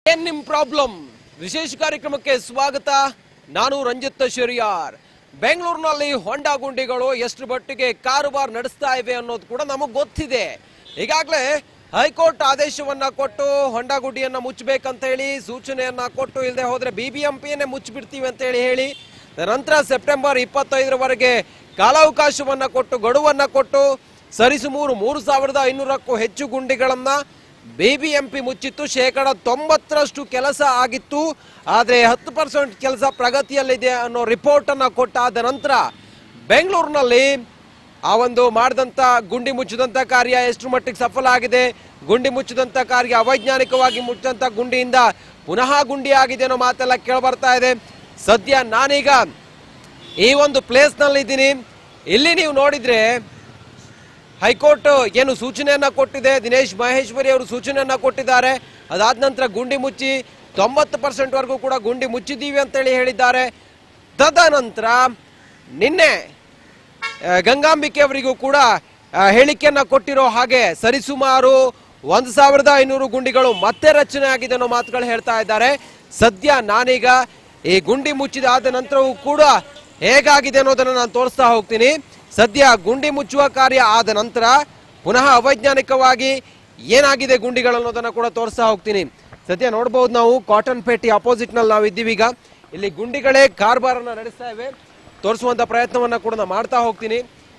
ಏನ್ ನಿಮ್ ಪ್ರಾಬ್ಲಮ್ ವಿಶೇಷ ಕಾರ್ಯಕ್ರಮಕ್ಕೆ ಸ್ವಾಗತ ನಾನು ರಂಜಿತ್ ಶೆರಿಯಾರ್ ಬೆಂಗಳೂರಿನಲ್ಲಿ ಹೊಂಡಾ ಗುಂಡಿಗಳು ಎಷ್ಟು ಮಟ್ಟಿಗೆ ಕಾರುಬಾರ್ ನಡೆಸ್ತಾ ಇವೆ ಅನ್ನೋದು ಕೂಡ ನಮಗ್ ಗೊತ್ತಿದೆ ಈಗಾಗಲೇ ಹೈಕೋರ್ಟ್ ಆದೇಶವನ್ನ ಕೊಟ್ಟು ಹೊಂಡಾ ಗುಂಡಿಯನ್ನ ಮುಚ್ಚಬೇಕಂತ ಹೇಳಿ ಸೂಚನೆಯನ್ನ ಕೊಟ್ಟು ಇಲ್ಲದೆ ಹೋದ್ರೆ ಬಿಬಿಎಂಪಿಯನ್ನೇ ಮುಚ್ಚಿಬಿಡ್ತೀವಿ ಅಂತ ಹೇಳಿ ಹೇಳಿ ನಂತರ ಸೆಪ್ಟೆಂಬರ್ ಇಪ್ಪತ್ತೈದರವರೆಗೆ ಕಾಲಾವಕಾಶವನ್ನ ಕೊಟ್ಟು ಗಡುವನ್ನ ಕೊಟ್ಟು ಸರಿಸುಮಾರು ಮೂರು ಸಾವಿರದ ಐನೂರಕ್ಕೂ ಹೆಚ್ಚು ಗುಂಡಿಗಳನ್ನ ಬಿಬಿಎಂಪಿ ಮುಚ್ಚಿತ್ತು ಶೇಕಡ ತೊಂಬತ್ತರಷ್ಟು ಕೆಲಸ ಆಗಿತ್ತು ಆದರೆ ಹತ್ತು ಪರ್ಸೆಂಟ್ ಕೆಲಸ ಪ್ರಗತಿಯಲ್ಲಿದೆ ಅನ್ನೋ ರಿಪೋರ್ಟ್ ಅನ್ನ ಕೊಟ್ಟಾದ ನಂತರ ಬೆಂಗಳೂರಿನಲ್ಲಿ ಆ ಒಂದು ಮಾಡಿದಂಥ ಗುಂಡಿ ಮುಚ್ಚಿದಂಥ ಕಾರ್ಯ ಎಷ್ಟು ಮಟ್ಟಿಗೆ ಸಫಲ ಆಗಿದೆ ಗುಂಡಿ ಮುಚ್ಚಿದಂಥ ಕಾರ್ಯ ಅವೈಜ್ಞಾನಿಕವಾಗಿ ಮುಚ್ಚಿದಂಥ ಗುಂಡಿಯಿಂದ ಪುನಃ ಗುಂಡಿ ಆಗಿದೆ ಅನ್ನೋ ಮಾತೆಲ್ಲ ಕೇಳಬರ್ತಾ ಇದೆ ಸದ್ಯ ನಾನೀಗ ಈ ಒಂದು ಪ್ಲೇಸ್ನಲ್ಲಿ ಇದ್ದೀನಿ ಇಲ್ಲಿ ನೀವು ನೋಡಿದ್ರೆ ಹೈಕೋರ್ಟ್ ಏನು ಸೂಚನೆಯನ್ನ ಕೊಟ್ಟಿದೆ ದಿನೇಶ್ ಮಹೇಶ್ವರಿ ಅವರು ಸೂಚನೆಯನ್ನ ಕೊಟ್ಟಿದ್ದಾರೆ ಅದಾದ ನಂತರ ಗುಂಡಿ ಮುಚ್ಚಿ ತೊಂಬತ್ತು ಪರ್ಸೆಂಟ್ ವರೆಗೂ ಕೂಡ ಗುಂಡಿ ಮುಚ್ಚಿದ್ದೀವಿ ಅಂತೇಳಿ ಹೇಳಿದ್ದಾರೆ ತದನಂತರ ನಿನ್ನೆ ಆ, ಗಂಗಾಂಬಿಕೆ ಅವರಿಗೂ ಕೂಡ ಆ, ಹೇಳಿಕೆಯನ್ನ ಕೊಟ್ಟಿರೋ ಹಾಗೆ ಸರಿಸುಮಾರು ಒಂದು ಸಾವಿರದ ಐನೂರು ಗುಂಡಿಗಳು ಮತ್ತೆ ರಚನೆ ಆಗಿದೆ ಅನ್ನೋ ಮಾತುಗಳು ಹೇಳ್ತಾ ಇದ್ದಾರೆ ಸದ್ಯ ನಾನೀಗ ಈ ಗುಂಡಿ ಮುಚ್ಚಿದ ಆದ ನಂತರವೂ ಕೂಡ ಹೇಗಾಗಿದೆ ಅನ್ನೋದನ್ನ ನಾನು ತೋರಿಸ್ತಾ ಹೋಗ್ತೀನಿ ಸದ್ಯ ಗುಂಡಿ ಮುಚ್ಚುವ ಕಾರ್ಯ ಆದ ನಂತರ ಪುನಃ ಅವೈಜ್ಞಾನಿಕವಾಗಿ ಏನಾಗಿದೆ ಗುಂಡಿಗಳು ಅನ್ನೋದನ್ನ ಕೂಡ ತೋರಿಸ್ತಾ ಹೋಗ್ತೀನಿ ಸದ್ಯ ನೋಡ್ಬೋದು ನಾವು ಕಾಟನ್ ಪೇಟೆ ಅಪೋಸಿಟ್ ನಲ್ಲಿ ನಾವು ಇದ್ದೀವಿ ಈಗ ಇಲ್ಲಿ ಗುಂಡಿಗಳೇ ಕಾರ್ಬಾರನ್ನ ನಡೆಸ್ತಾ ಇವೆ ತೋರಿಸುವಂತ ಪ್ರಯತ್ನವನ್ನ ಕೂಡ ನಾನು ಮಾಡ್ತಾ ಹೋಗ್ತೀನಿ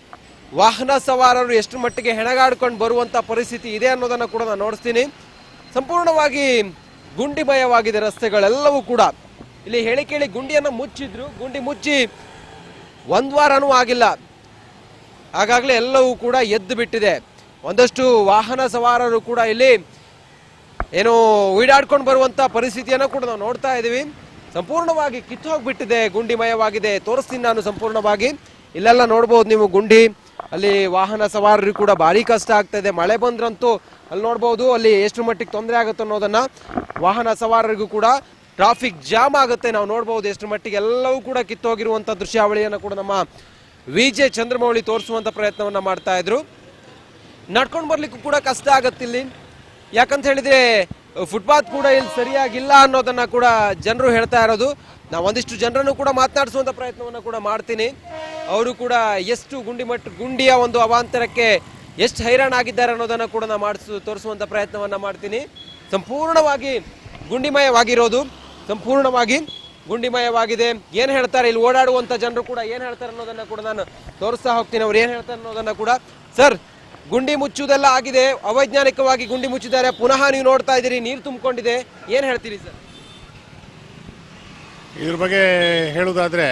ವಾಹನ ಸವಾರರು ಎಷ್ಟು ಮಟ್ಟಿಗೆ ಹೆಣಗಾಡ್ಕೊಂಡು ಬರುವಂತ ಪರಿಸ್ಥಿತಿ ಇದೆ ಅನ್ನೋದನ್ನ ಕೂಡ ನಾನು ನೋಡಿಸ್ತೀನಿ ಸಂಪೂರ್ಣವಾಗಿ ಗುಂಡಿಮಯವಾಗಿದೆ ರಸ್ತೆಗಳೆಲ್ಲವೂ ಕೂಡ ಇಲ್ಲಿ ಹೇಳಿ ಕೇಳಿ ಗುಂಡಿಯನ್ನ ಮುಚ್ಚಿದ್ರು ಗುಂಡಿ ಮುಚ್ಚಿ ಒಂದ್ ವಾರನೂ ಆಗಿಲ್ಲ ಹಾಗಾಗ್ಲೇ ಎಲ್ಲವೂ ಕೂಡ ಎದ್ದು ಬಿಟ್ಟಿದೆ ಒಂದಷ್ಟು ವಾಹನ ಸವಾರರು ಕೂಡ ಇಲ್ಲಿ ಏನು ಓಡಾಡ್ಕೊಂಡು ಬರುವಂತ ಪರಿಸ್ಥಿತಿಯನ್ನು ಕೂಡ ನಾವು ನೋಡ್ತಾ ಇದ್ದೀವಿ ಸಂಪೂರ್ಣವಾಗಿ ಕಿತ್ತು ಹೋಗ್ಬಿಟ್ಟಿದೆ ಗುಂಡಿಮಯವಾಗಿದೆ ತೋರಿಸ್ತೀನಿ ನಾನು ಸಂಪೂರ್ಣವಾಗಿ ಇಲ್ಲೆಲ್ಲ ನೋಡ್ಬೋದು ನೀವು ಗುಂಡಿ ಅಲ್ಲಿ ವಾಹನ ಸವಾರರು ಕೂಡ ಭಾರಿ ಕಷ್ಟ ಆಗ್ತಾ ಇದೆ ಮಳೆ ಬಂದ್ರಂತೂ ಅಲ್ಲಿ ನೋಡ್ಬೋದು ಅಲ್ಲಿ ಎಷ್ಟು ಮಟ್ಟಿಗೆ ತೊಂದರೆ ಆಗುತ್ತೆ ಅನ್ನೋದನ್ನ ವಾಹನ ಸವಾರರಿಗೂ ಕೂಡ ಟ್ರಾಫಿಕ್ ಜಾಮ್ ಆಗುತ್ತೆ ನಾವು ನೋಡ್ಬೋದು ಎಷ್ಟು ಮಟ್ಟಿಗೆ ಎಲ್ಲವೂ ಕೂಡ ಕಿತ್ತೋಗಿರುವಂತ ದೃಶ್ಯಾವಳಿಯನ್ನು ಕೂಡ ನಮ್ಮ ವಿಜೆ ಚಂದ್ರಮೌಳಿ ತೋರಿಸುವಂತ ಪ್ರಯತ್ನವನ್ನ ಮಾಡ್ತಾ ಇದ್ರು ನಡ್ಕೊಂಡು ಬರ್ಲಿಕ್ಕೂ ಕೂಡ ಕಷ್ಟ ಆಗತ್ತೆ ಇಲ್ಲಿ ಯಾಕಂತ ಹೇಳಿದ್ರೆ ಫುಟ್ಪಾತ್ ಕೂಡ ಇಲ್ಲಿ ಸರಿಯಾಗಿಲ್ಲ ಅನ್ನೋದನ್ನ ಕೂಡ ಜನರು ಹೇಳ್ತಾ ಇರೋದು ನಾವು ಒಂದಿಷ್ಟು ಜನರನ್ನು ಕೂಡ ಮಾತನಾಡಿಸುವಂತ ಪ್ರಯತ್ನವನ್ನ ಕೂಡ ಮಾಡ್ತೀನಿ ಅವರು ಕೂಡ ಎಷ್ಟು ಗುಂಡಿ ಮಟ್ಟ ಗುಂಡಿಯ ಒಂದು ಅವಾಂತರಕ್ಕೆ ಎಷ್ಟು ಹೈರಾಣ ಆಗಿದ್ದಾರೆ ಅನ್ನೋದನ್ನ ಕೂಡ ನಾನು ಮಾಡಿಸು ತೋರಿಸುವಂತ ಪ್ರಯತ್ನವನ್ನ ಮಾಡ್ತೀನಿ ಸಂಪೂರ್ಣವಾಗಿ ಗುಂಡಿಮಯವಾಗಿರೋದು ಸಂಪೂರ್ಣವಾಗಿ ಗುಂಡಿಮಯವಾಗಿದೆ ಏನ್ ಹೇಳ್ತಾರೆ ಇಲ್ಲಿ ಓಡಾಡುವಂತ ಜನರು ಕೂಡ ಏನ್ ಹೇಳ್ತಾರೆ ಅನ್ನೋದನ್ನ ಕೂಡ ನಾನು ತೋರಿಸ್ತಾ ಹೋಗ್ತೀನಿ ಅವ್ರು ಏನ್ ಹೇಳ್ತಾರೆ ಅನ್ನೋದನ್ನ ಕೂಡ ಸರ್ ಗುಂಡಿ ಮುಚ್ಚುವುದೆಲ್ಲ ಆಗಿದೆ ಅವೈಜ್ಞಾನಿಕವಾಗಿ ಗುಂಡಿ ಮುಚ್ಚಿದ್ದಾರೆ ಪುನಃ ನೀವು ನೋಡ್ತಾ ಇದ್ದೀರಿ ನೀರು ತುಂಬಿಕೊಂಡಿದೆ ಏನ್ ಹೇಳ್ತೀರಿ ಸರ್ ಇದ್ರ ಬಗ್ಗೆ ಹೇಳೋದಾದ್ರೆ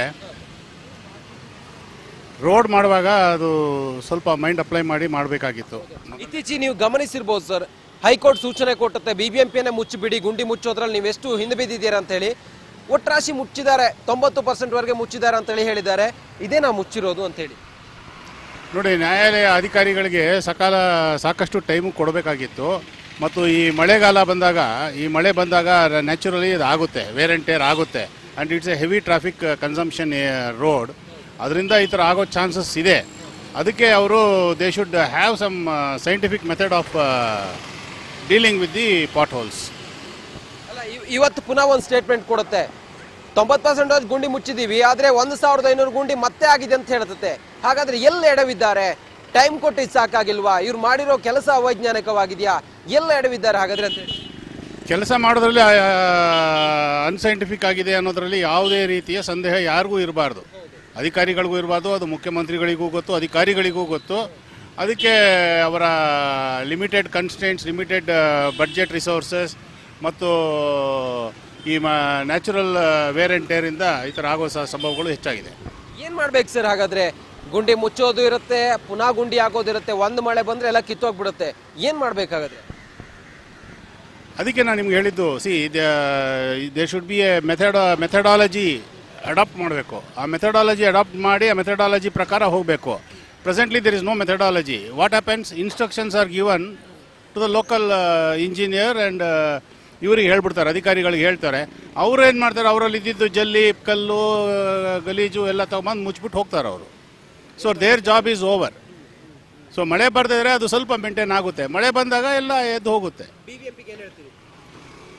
ರೋಡ್ ಮಾಡುವಾಗ ಅದು ಸ್ವಲ್ಪ ಮೈಂಡ್ ಅಪ್ಲೈ ಮಾಡಿ ಮಾಡಬೇಕಾಗಿತ್ತು ಇತ್ತೀಚೆಗೆ ನೀವು ಗಮನಿಸಿರ್ಬೋದು ಸರ್ ಹೈಕೋರ್ಟ್ ಸೂಚನೆ ಕೊಟ್ಟತ್ತೆ ಬಿಬಿಎಂಪಿಯನ್ನೇ ಮುಚ್ಚಿಬಿಡಿ ಗುಂಡಿ ಮುಚ್ಚೋದ್ರಲ್ಲಿ ನೀವು ಎಷ್ಟು ಹಿಂದೆ ಬಿದ್ದಿದ್ದೀರಾ ಅಂತ ಹೇಳಿ ಒಟ್ರಾಶಿ ಮುಚ್ಚಿದ್ದಾರೆ ತೊಂಬತ್ತು ಪರ್ಸೆಂಟ್ ವರೆಗೆ ಮುಚ್ಚಿದ್ದಾರೆ ಅಂತ ಹೇಳಿ ಹೇಳಿದ್ದಾರೆ ಇದೇ ನಾವು ಮುಚ್ಚಿರೋದು ಅಂತ ಹೇಳಿ ನೋಡಿ ನ್ಯಾಯಾಲಯ ಅಧಿಕಾರಿಗಳಿಗೆ ಸಕಾಲ ಸಾಕಷ್ಟು ಟೈಮು ಕೊಡಬೇಕಾಗಿತ್ತು ಮತ್ತು ಈ ಮಳೆಗಾಲ ಬಂದಾಗ ಈ ಮಳೆ ಬಂದಾಗ ನ್ಯಾಚುರಲಿ ಇದು ಆಗುತ್ತೆ ವೇರ್ ಆ್ಯಂಡ್ ಟೇರ್ ಆಗುತ್ತೆ and it's a heavy traffic consumption road ಅದರಿಂದ ಈ ಥರ ಆಗೋ ಚಾನ್ಸಸ್ ಇದೆ ಅದಕ್ಕೆ ಅವರು they should have some scientific method of dealing with the potholes ಅಲ್ಲ ಇವ್- ಇವತ್ತು ಪುನಃ ಒಂದು ಸ್ಟೇಟ್ಮೆಂಟ್ ಕೊಡುತ್ತೆ ತೊಂಬತ್ತು ಪರ್ಸೆಂಟ್ ಗುಂಡಿ ಮುಚ್ಚಿದೀವಿ ಆದ್ರೆ ಒಂದು ಸಾವಿರದ ಐನೂರು ಗುಂಡಿ ಮತ್ತೆ ಆಗಿದೆ ಅಂತ ಹೇಳ್ತತೆ ಹಾಗಾದ್ರೆ ಎಲ್ಲಿ ಎಡವಿದ್ದಾರೆ ಟೈಮ್ ಕೊಟ್ಟಿದ್ದು ಸಾಕಾಗಿಲ್ವಾ ಇವ್ರು ಮಾಡಿರೋ ಕೆಲಸ ಅವೈಜ್ಞಾನಿಕವಾಗಿದೆಯಾ ಎಲ್ಲ ಎಡವಿದ್ದಾರೆ ಹಾಗಾದ್ರೆ ಅಂತ ಹೇಳಿ ಕೆಲಸ ಮಾಡೋದ್ರಲ್ಲಿ ಅನ್ಸೈಂಟಿಫಿಕ್ ಆಗಿದೆ ಅನ್ನೋದರಲ್ಲಿ ಯಾವುದೇ ರೀತಿಯ ಸಂದೇಹ ಯಾರಿಗೂ ಇರಬಾರ್ದು ಅಧಿಕಾರಿಗಳಿಗೂ ಇರಬಾರ್ದು ಅದು ಮುಖ್ಯಮಂತ್ರಿಗಳಿಗೂ ಗೊತ್ತು ಅಧಿಕಾರಿಗಳಿಗೂ ಗೊತ್ತು ಅದಕ್ಕೆ ಅವರ limited constants limited budget resources ಮತ್ತು ಈ ಮ ನ್ಯಾಚುರಲ್ ವೇರ್ ಆ್ಯಂಡ್ ಟೇರಿಂದ ಈ ಥರ ಆಗೋ ಸ- ಸಂಭವಗಳು ಹೆಚ್ಚಾಗಿದೆ ಏನ್ ಮಾಡ್ಬೇಕು ಸರ್ ಹಾಗಾದ್ರೆ ಗುಂಡಿ ಮುಚ್ಚೋದು ಇರುತ್ತೆ ಪುನಃ ಗುಂಡಿ ಹಾಕೋದಿರುತ್ತೆ ಒಂದು ಮಳೆ ಬಂದ್ರೆ ಎಲ್ಲ ಕಿತ್ತೋಗ್ಬಿಡುತ್ತೆ ಏನ್ ಮಾಡ್ಬೇಕಾಗತ್ತೆ ಅದಕ್ಕೆ ನಾನು ನಿಮ್ಗೆ ಹೇಳಿದ್ದು see they should be a method methodology adopt ಮಾಡಬೇಕು ಆ ಮೆಥಡಾಲಜಿ ಅಡಾಪ್ಟ್ ಮಾಡಿ ಆ ಮೆಥಡಾಲಜಿ ಪ್ರಕಾರ ಹೋಗಬೇಕು presently there is no methodology what happens instructions are given to the local engineer and ಇವ್ರಿಗೆ ಹೇಳ್ಬಿಡ್ತಾರೆ ಅಧಿಕಾರಿಗಳಿಗೆ ಹೇಳ್ತಾರೆ ಅವ್ರು ಏನು ಮಾಡ್ತಾರೆ ಅವರಲ್ಲಿ ಇದ್ದಿದ್ದು ಜಲ್ಲಿ ಕಲ್ಲು ಆ, ಗಲೀಜು ಎಲ್ಲ ತಗೊಂಬಂದು ಮುಚ್ಬಿಟ್ಟು ಹೋಗ್ತಾರೆ ಅವರು so their job is over so ಮಳೆ ಬರ್ದಿದ್ರೆ ಅದು ಸ್ವಲ್ಪ ಮೇಂಟೈನ್ ಆಗುತ್ತೆ ಮಳೆ ಬಂದಾಗ ಎಲ್ಲ ಎದ್ದು ಹೋಗುತ್ತೆ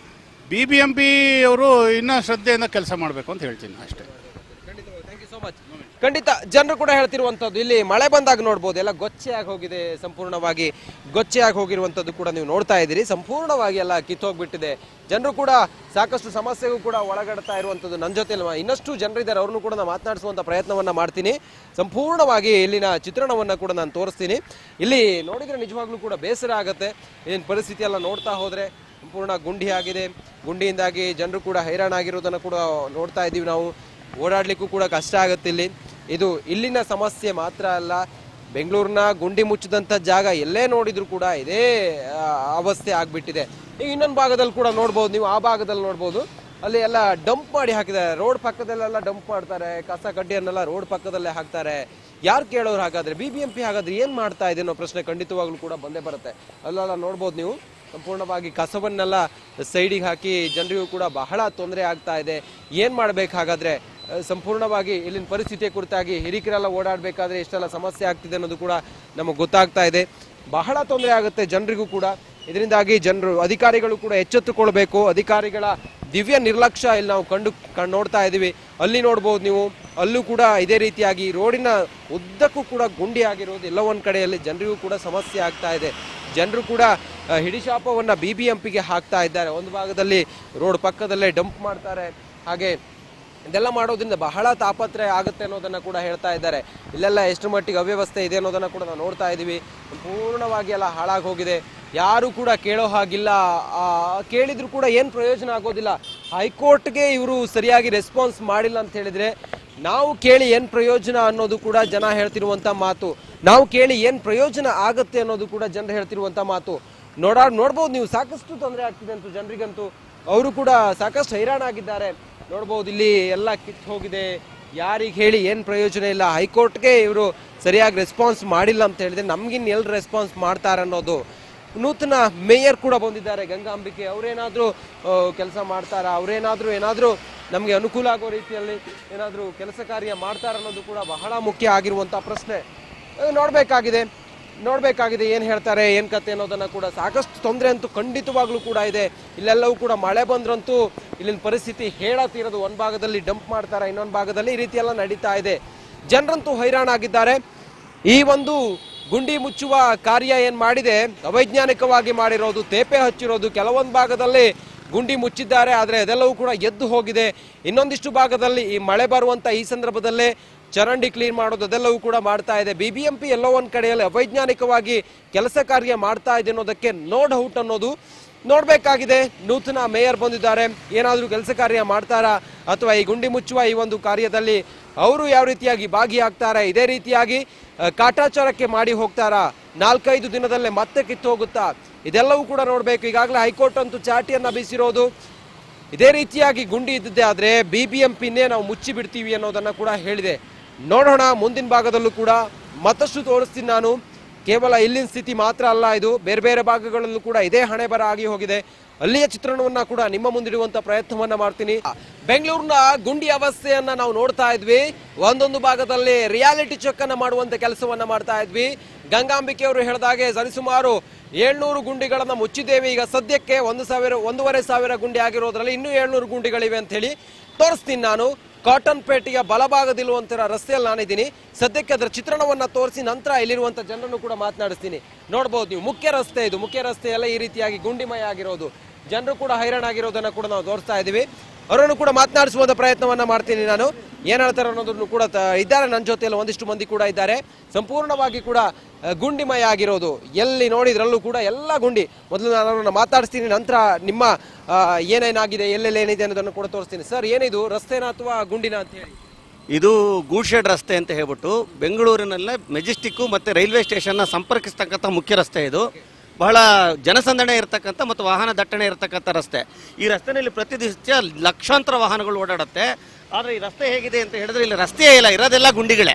ಬಿ ಬಿ ಎಂ ಪಿ ಅವರು ಇನ್ನೂ ಶ್ರದ್ಧೆಯಿಂದ ಕೆಲಸ ಮಾಡಬೇಕು ಅಂತ ಹೇಳ್ತೀನಿ ಅಷ್ಟೇ ಥ್ಯಾಂಕ್ ಯು ಸೋ ಮಚ್ ಖಂಡಿತ ಜನರು ಕೂಡ ಹೇಳ್ತಿರುವಂತದ್ದು ಇಲ್ಲಿ ಮಳೆ ಬಂದಾಗ ನೋಡ್ಬೋದು ಎಲ್ಲ ಗೊಚ್ಚೆಯಾಗಿ ಹೋಗಿದೆ ಸಂಪೂರ್ಣವಾಗಿ ಗೊಚ್ಚೆಯಾಗಿ ಹೋಗಿರುವಂತದ್ದು ಕೂಡ ನೀವು ನೋಡ್ತಾ ಇದ್ದೀರಿ ಸಂಪೂರ್ಣವಾಗಿ ಎಲ್ಲ ಕಿತ್ತೋಗ್ಬಿಟ್ಟಿದೆ ಜನರು ಕೂಡ ಸಾಕಷ್ಟು ಸಮಸ್ಯೆಗೂ ಕೂಡ ಒಳಗಡ್ತಾ ಇರುವಂತದ್ದು ನನ್ನ ಜೊತೆ ಇನ್ನಷ್ಟು ಜನರಿದ್ದಾರೆ ಅವ್ರನ್ನು ಕೂಡ ನಾನು ಮಾತನಾಡಿಸುವಂತ ಪ್ರಯತ್ನವನ್ನ ಮಾಡ್ತೀನಿ ಸಂಪೂರ್ಣವಾಗಿ ಇಲ್ಲಿನ ಚಿತ್ರಣವನ್ನ ಕೂಡ ನಾನು ತೋರಿಸ್ತೀನಿ ಇಲ್ಲಿ ನೋಡಿದ್ರೆ ನಿಜವಾಗ್ಲೂ ಕೂಡ ಬೇಸರ ಆಗುತ್ತೆ ಏನ್ ಪರಿಸ್ಥಿತಿ ಎಲ್ಲ ನೋಡ್ತಾ ಹೋದ್ರೆ ಸಂಪೂರ್ಣ ಗುಂಡಿ ಆಗಿದೆ ಗುಂಡಿಯಿಂದಾಗಿ ಜನರು ಕೂಡ ಹೈರಾಣಾಗಿರೋದನ್ನು ಕೂಡ ನೋಡ್ತಾ ಇದ್ದೀವಿ ನಾವು ಓಡಾಡ್ಲಿಕ್ಕೂ ಕೂಡ ಕಷ್ಟ ಆಗುತ್ತೆ ಇಲ್ಲಿ ಇದು ಇಲ್ಲಿನ ಸಮಸ್ಯೆ ಮಾತ್ರ ಅಲ್ಲ ಬೆಂಗಳೂರಿನ ಗುಂಡಿ ಮುಚ್ಚಿದಂಥ ಜಾಗ ಎಲ್ಲೇ ನೋಡಿದ್ರು ಕೂಡ ಇದೇ ಆ, ಅವಸ್ಥೆ ಆಗ್ಬಿಟ್ಟಿದೆ ಈಗ ಇನ್ನೊಂದು ಭಾಗದಲ್ಲಿ ಕೂಡ ನೋಡ್ಬೋದು ನೀವು ಆ ಭಾಗದಲ್ಲಿ ನೋಡ್ಬೋದು ಅಲ್ಲಿ ಎಲ್ಲ ಡಂಪ್ ಮಾಡಿ ಹಾಕಿದ್ದಾರೆ ರೋಡ್ ಪಕ್ಕದಲ್ಲೆಲ್ಲ ಡಂಪ್ ಮಾಡ್ತಾರೆ ಕಸ ಕಡ್ಡಿಯನ್ನೆಲ್ಲ ರೋಡ್ ಪಕ್ಕದಲ್ಲೇ ಹಾಕ್ತಾರೆ ಯಾರು ಕೇಳೋರು ಹಾಗಾದ್ರೆ ಬಿ ಬಿ ಎಂ ಪಿ ಹಾಗಾದ್ರೆ ಏನು ಮಾಡ್ತಾ ಇದೆ ಅನ್ನೋ ಪ್ರಶ್ನೆ ಖಂಡಿತವಾಗ್ಲೂ ಕೂಡ ಬಂದೇ ಬರುತ್ತೆ ಅಲ್ಲೆಲ್ಲ ನೋಡ್ಬೋದು ನೀವು ಸಂಪೂರ್ಣವಾಗಿ ಕಸವನ್ನೆಲ್ಲ ಸೈಡಿಗೆ ಹಾಕಿ ಜನರಿಗೂ ಕೂಡ ಬಹಳ ತೊಂದರೆ ಆಗ್ತಾ ಇದೆ ಏನು ಮಾಡ್ಬೇಕು ಹಾಗಾದ್ರೆ ಆ, ಸಂಪೂರ್ಣವಾಗಿ ಇಲ್ಲಿನ ಪರಿಸ್ಥಿತಿಯ ಕುರಿತಾಗಿ ಹಿರಿಕರೆಲ್ಲ ಓಡಾಡಬೇಕಾದ್ರೆ ಎಷ್ಟೆಲ್ಲ ಸಮಸ್ಯೆ ಆಗ್ತಿದೆ ಅನ್ನೋದು ಕೂಡ ನಮಗೆ ಗೊತ್ತಾಗ್ತಾ ಇದೆ ಬಹಳ ತೊಂದರೆ ಆಗುತ್ತೆ ಜನರಿಗೂ ಕೂಡ ಇದರಿಂದಾಗಿ ಜನರು ಅಧಿಕಾರಿಗಳು ಕೂಡ ಎಚ್ಚೆತ್ತುಕೊಳ್ಬೇಕು ಅಧಿಕಾರಿಗಳ ದಿವ್ಯ ನಿರ್ಲಕ್ಷ್ಯ ಇಲ್ಲಿ ನಾವು ಕಂಡು ಕಂಡು ನೋಡ್ತಾ ಇದ್ದೀವಿ ಅಲ್ಲಿ ನೋಡ್ಬೋದು ನೀವು ಅಲ್ಲೂ ಕೂಡ ಇದೇ ರೀತಿಯಾಗಿ ರೋಡಿನ ಉದ್ದಕ್ಕೂ ಕೂಡ ಗುಂಡಿ ಆಗಿರೋದು ಎಲ್ಲ ಒಂದು ಕಡೆಯಲ್ಲಿ ಜನರಿಗೂ ಕೂಡ ಸಮಸ್ಯೆ ಆಗ್ತಾ ಇದೆ ಜನರು ಕೂಡ ಆ, ಹಿಡಿಶಾಪವನ್ನ ಬಿ ಬಿ ಎಂ ಪಿಗೆ ಹಾಕ್ತಾ ಇದ್ದಾರೆ ಒಂದು ಭಾಗದಲ್ಲಿ ರೋಡ್ ಪಕ್ಕದಲ್ಲೇ ಡಂಪ್ ಮಾಡ್ತಾರೆ ಹಾಗೆ ಇದೆಲ್ಲ ಮಾಡೋದ್ರಿಂದ ಬಹಳ ತಾಪತ್ರಯ ಆಗುತ್ತೆ ಅನ್ನೋದನ್ನ ಕೂಡ ಹೇಳ್ತಾ ಇದ್ದಾರೆ ಇಲ್ಲೆಲ್ಲ ಎಷ್ಟು ಮಟ್ಟಿಗೆ ಅವ್ಯವಸ್ಥೆ ಇದೆ ಅನ್ನೋದನ್ನ ಕೂಡ ನಾವು ನೋಡ್ತಾ ಇದ್ದೀವಿ ಸಂಪೂರ್ಣವಾಗಿ ಎಲ್ಲ ಹಾಳಾಗಿ ಹೋಗಿದೆ ಯಾರು ಕೂಡ ಕೇಳೋ ಹಾಗಿಲ್ಲ ಆ, ಕೇಳಿದ್ರು ಕೂಡ ಏನು ಪ್ರಯೋಜನ ಆಗೋದಿಲ್ಲ ಹೈಕೋರ್ಟ್ಗೆ ಇವರು ಸರಿಯಾಗಿ ರೆಸ್ಪಾನ್ಸ್ ಮಾಡಿಲ್ಲ ಅಂತ ಹೇಳಿದ್ರೆ ನಾವು ಕೇಳಿ ಏನು ಪ್ರಯೋಜನ ಅನ್ನೋದು ಕೂಡ ಜನ ಹೇಳ್ತಿರುವಂತ ಮಾತು ನಾವು ಕೇಳಿ ಏನು ಪ್ರಯೋಜನ ಆಗುತ್ತೆ ಅನ್ನೋದು ಕೂಡ ಜನರು ಹೇಳ್ತಿರುವಂತ ಮಾತು ನೋಡಾ ನೋಡ್ಬೋದು ನೀವು ಸಾಕಷ್ಟು ತೊಂದರೆ ಆಗ್ತಿದೆ ಅಂತ ಜನರಿಗಂತೂ ಅವರು ಕೂಡ ಸಾಕಷ್ಟು ಹೈರಾಣಾಗಿದ್ದಾರೆ ನೋಡ್ಬೋದು ಇಲ್ಲಿ ಎಲ್ಲ ಕಿತ್ತು ಹೋಗಿದೆ ಯಾರಿಗೆ ಹೇಳಿ ಏನು ಪ್ರಯೋಜನ ಇಲ್ಲ ಹೈಕೋರ್ಟ್ಗೆ ಇವರು ಸರಿಯಾಗಿ ರೆಸ್ಪಾನ್ಸ್ ಮಾಡಿಲ್ಲ ಅಂತ ಹೇಳಿದ್ರೆ ನಮ್ಗಿನ್ ಎಲ್ಲಿ ರೆಸ್ಪಾನ್ಸ್ ಮಾಡ್ತಾರೆ ಅನ್ನೋದು ನೂತನ ಮೇಯರ್ ಕೂಡ ಬಂದಿದ್ದಾರೆ ಗಂಗಾಂಬಿಕೆ ಅವರೇನಾದರೂ ಕೆಲಸ ಮಾಡ್ತಾರಾ ಅವರೇನಾದರೂ ಏನಾದರೂ ನಮಗೆ ಅನುಕೂಲ ಆಗೋ ರೀತಿಯಲ್ಲಿ ಏನಾದರೂ ಕೆಲಸ ಕಾರ್ಯ ಮಾಡ್ತಾರ ಅನ್ನೋದು ಕೂಡ ಬಹಳ ಮುಖ್ಯ ಆಗಿರುವಂಥ ಪ್ರಶ್ನೆ ಅದು ನೋಡಬೇಕಾಗಿದೆ ನೋಡಬೇಕಾಗಿದೆ ಏನು ಹೇಳ್ತಾರೆ ಏನು ಕತೆ ಅನ್ನೋದನ್ನು ಕೂಡ ಸಾಕಷ್ಟು ತೊಂದರೆ ಅಂತೂ ಖಂಡಿತವಾಗ್ಲೂ ಕೂಡ ಇದೆ ಇಲ್ಲೆಲ್ಲವೂ ಕೂಡ ಮಳೆ ಬಂದ್ರಂತೂ ಇಲ್ಲಿನ ಪರಿಸ್ಥಿತಿ ಹೇಳತ್ತೀರೋದು ಒಂದು ಭಾಗದಲ್ಲಿ ಡಂಪ್ ಮಾಡ್ತಾರೆ ಇನ್ನೊಂದು ಭಾಗದಲ್ಲಿ ಈ ರೀತಿ ಎಲ್ಲ ನಡೀತಾ ಇದೆ ಜನರಂತೂ ಹೈರಾಣಾಗಿದ್ದಾರೆ ಈ ಒಂದು ಗುಂಡಿ ಮುಚ್ಚುವ ಕಾರ್ಯ ಏನ್ ಮಾಡಿದೆ ಅವೈಜ್ಞಾನಿಕವಾಗಿ ಮಾಡಿರೋದು ತೇಪೆ ಹಚ್ಚಿರೋದು ಕೆಲವೊಂದು ಭಾಗದಲ್ಲಿ ಗುಂಡಿ ಮುಚ್ಚಿದ್ದಾರೆ ಆದರೆ ಅದೆಲ್ಲವೂ ಕೂಡ ಎದ್ದು ಹೋಗಿದೆ ಇನ್ನೊಂದಿಷ್ಟು ಭಾಗದಲ್ಲಿ ಈ ಮಳೆ ಬರುವಂತ ಈ ಸಂದರ್ಭದಲ್ಲೇ ಚರಂಡಿ ಕ್ಲೀನ್ ಮಾಡೋದು ಅದೆಲ್ಲವೂ ಕೂಡ ಮಾಡ್ತಾ ಇದೆ ಬಿ ಬಿ ಎಂ ಪಿ ಎಲ್ಲೋ ಒಂದು ಕಡೆಯಲ್ಲಿ ಅವೈಜ್ಞಾನಿಕವಾಗಿ ಕೆಲಸ ಕಾರ್ಯ ಮಾಡ್ತಾ ಇದೆ ಅನ್ನೋದಕ್ಕೆ ನೋ ಡೌಟ್ ಅನ್ನೋದು ನೋಡಬೇಕಾಗಿದೆ ನೂತನ ಮೇಯರ್ ಬಂದಿದ್ದಾರೆ ಏನಾದರೂ ಕೆಲಸ ಕಾರ್ಯ ಮಾಡ್ತಾರಾ ಅಥವಾ ಈ ಗುಂಡಿ ಮುಚ್ಚುವ ಈ ಒಂದು ಕಾರ್ಯದಲ್ಲಿ ಅವರು ಯಾವ ರೀತಿಯಾಗಿ ಭಾಗಿಯಾಗ್ತಾರೆ ಇದೇ ರೀತಿಯಾಗಿ ಆ, ಕಾಟಾಚಾರಕ್ಕೆ ಮಾಡಿ ಹೋಗ್ತಾರಾ ನಾಲ್ಕೈದು ದಿನದಲ್ಲೇ ಮತ್ತೆ ಕಿತ್ತು ಹೋಗುತ್ತಾ ಇದೆಲ್ಲವೂ ಕೂಡ ನೋಡಬೇಕು ಈಗಾಗಲೇ ಹೈಕೋರ್ಟ್ ಅಂತೂ ಚಾಟಿಯನ್ನ ಬೀಸಿರೋದು ಇದೇ ರೀತಿಯಾಗಿ ಗುಂಡಿ ಇದ್ದಿದ್ದೆ ಆದರೆ ಬಿ ಬಿ ಎಂ ಪಿನ್ನೇ ನಾವು ಮುಚ್ಚಿ ಬಿಡ್ತೀವಿ ಅನ್ನೋದನ್ನ ಕೂಡ ಹೇಳಿದೆ ನೋಡೋಣ ಮುಂದಿನ ಭಾಗದಲ್ಲೂ ಕೂಡ ಮತ್ತಷ್ಟು ತೋರಿಸ್ತೀನಿ ನಾನು ಕೇವಲ ಇಲ್ಲಿನ ಸ್ಥಿತಿ ಮಾತ್ರ ಅಲ್ಲ ಇದು ಬೇರೆ ಬೇರೆ ಭಾಗಗಳಲ್ಲೂ ಕೂಡ ಇದೇ ಹಣೆ ಬರ ಆಗಿ ಹೋಗಿದೆ ಅಲ್ಲಿಯ ಚಿತ್ರಣವನ್ನ ಕೂಡ ನಿಮ್ಮ ಮುಂದಿಡುವಂತ ಪ್ರಯತ್ನವನ್ನ ಮಾಡ್ತೀನಿ ಬೆಂಗಳೂರಿನ ಗುಂಡಿ ಅವಸ್ಥೆಯನ್ನ ನಾವು ನೋಡ್ತಾ ಇದ್ವಿ ಒಂದೊಂದು ಭಾಗದಲ್ಲಿ ರಿಯಾಲಿಟಿ ಚೆಕ್ ಅನ್ನ ಮಾಡುವಂತ ಕೆಲಸವನ್ನ ಮಾಡ್ತಾ ಇದ್ವಿ ಗಂಗಾಂಬಿಕೆ ಅವರು ಹೇಳಿದಾಗೆ ಸರಿಸುಮಾರು ಏಳ್ನೂರು ಗುಂಡಿಗಳನ್ನ ಮುಚ್ಚಿದ್ದೇವೆ ಈಗ ಸದ್ಯಕ್ಕೆ ಒಂದು ಸಾವಿರ ಒಂದೂವರೆ ಸಾವಿರ ಗುಂಡಿ ಆಗಿರೋದ್ರಲ್ಲಿ ಇನ್ನೂ ಏಳ್ನೂರು ಗುಂಡಿಗಳಿವೆ ಅಂತ ಹೇಳಿ ತೋರಿಸ್ತೀನಿ ನಾನು ಕಾಟನ್ ಪೇಟೆಯ ಬಲಭಾಗದಿರುವಂತಹ ರಸ್ತೆಯಲ್ಲಿ ನಾನಿದ್ದೀನಿ ಸದ್ಯಕ್ಕೆ ಅದರ ಚಿತ್ರಣವನ್ನ ತೋರಿಸಿ ನಂತರ ಇಲ್ಲಿರುವಂತ ಜನರನ್ನು ಕೂಡ ಮಾತನಾಡಿಸ್ತೀನಿ ನೋಡ್ಬೋದು ನೀವು ಮುಖ್ಯ ರಸ್ತೆ ಇದು ಮುಖ್ಯ ರಸ್ತೆಯೆಲ್ಲ ಈ ರೀತಿಯಾಗಿ ಗುಂಡಿಮಯ ಆಗಿರೋದು ಜನರು ಕೂಡ ಹೈರಾಣಾಗಿರೋದನ್ನ ಕೂಡ ನಾವು ತೋರಿಸ್ತಾ ಇದ್ದೀವಿ ಅವರನ್ನು ಕೂಡ ಮಾತನಾಡಿಸುವಂತ ಪ್ರಯತ್ನವನ್ನ ಮಾಡ್ತೀನಿ ನಾನು ಏನ್ ಹೇಳ್ತಾರೆ ಅನ್ನೋದನ್ನು ಕೂಡ ತ- ಇದ್ದಾರೆ ನನ್ನ ಜೊತೆಯಲ್ಲಿ ಒಂದಿಷ್ಟು ಮಂದಿ ಕೂಡ ಇದ್ದಾರೆ ಸಂಪೂರ್ಣವಾಗಿ ಕೂಡ ಆ, ಗುಂಡಿಮಯ ಆಗಿರೋದು ಎಲ್ಲಿ ನೋಡಿದ್ರಲ್ಲೂ ಕೂಡ ಎಲ್ಲ ಗುಂಡಿ ಮೊದಲು ನಾನು ಅವರನ್ನ ಮಾತಾಡಿಸ್ತೀನಿ ನಂತರ ನಿಮ್ಮ ಆ, ಏನೇನಾಗಿದೆ ಎಲ್ಲೆಲ್ಲಿ ಏನಿದೆ ಅನ್ನೋದನ್ನು ಕೂಡ ತೋರಿಸ್ತೀನಿ ಸರ್ ಏನಿದು ರಸ್ತೆನಾ ಅಥವಾ ಗುಂಡಿನ ಅಂತ ಹೇಳಿ ಇದು ಗೂಡ್ಶೆಡ್ ರಸ್ತೆ ಅಂತ ಹೇಳ್ಬಿಟ್ಟು ಬೆಂಗಳೂರಿನಲ್ಲೇ ಮೆಜೆಸ್ಟಿಕ್ಕು ಮತ್ತು ರೈಲ್ವೆ ಸ್ಟೇಷನ್ನ ಸಂಪರ್ಕಿಸ್ತಕ್ಕಂಥ ಮುಖ್ಯ ರಸ್ತೆ ಇದು ಬಹಳ ಜನಸಂದಣಿ ಇರತಕ್ಕಂಥ ಮತ್ತು ವಾಹನ ದಟ್ಟಣೆ ಇರತಕ್ಕಂಥ ರಸ್ತೆ ಈ ರಸ್ತೆಯಲ್ಲಿ ಪ್ರತಿನಿತ್ಯ ಲಕ್ಷಾಂತರ ವಾಹನಗಳು ಓಡಾಡುತ್ತೆ ಆದರೆ ಈ ರಸ್ತೆ ಹೇಗಿದೆ ಅಂತ ಹೇಳಿದ್ರೆ ಇಲ್ಲಿ ರಸ್ತೆಯೇ ಇಲ್ಲ ಇರೋದೆಲ್ಲ ಗುಂಡಿಗಳೇ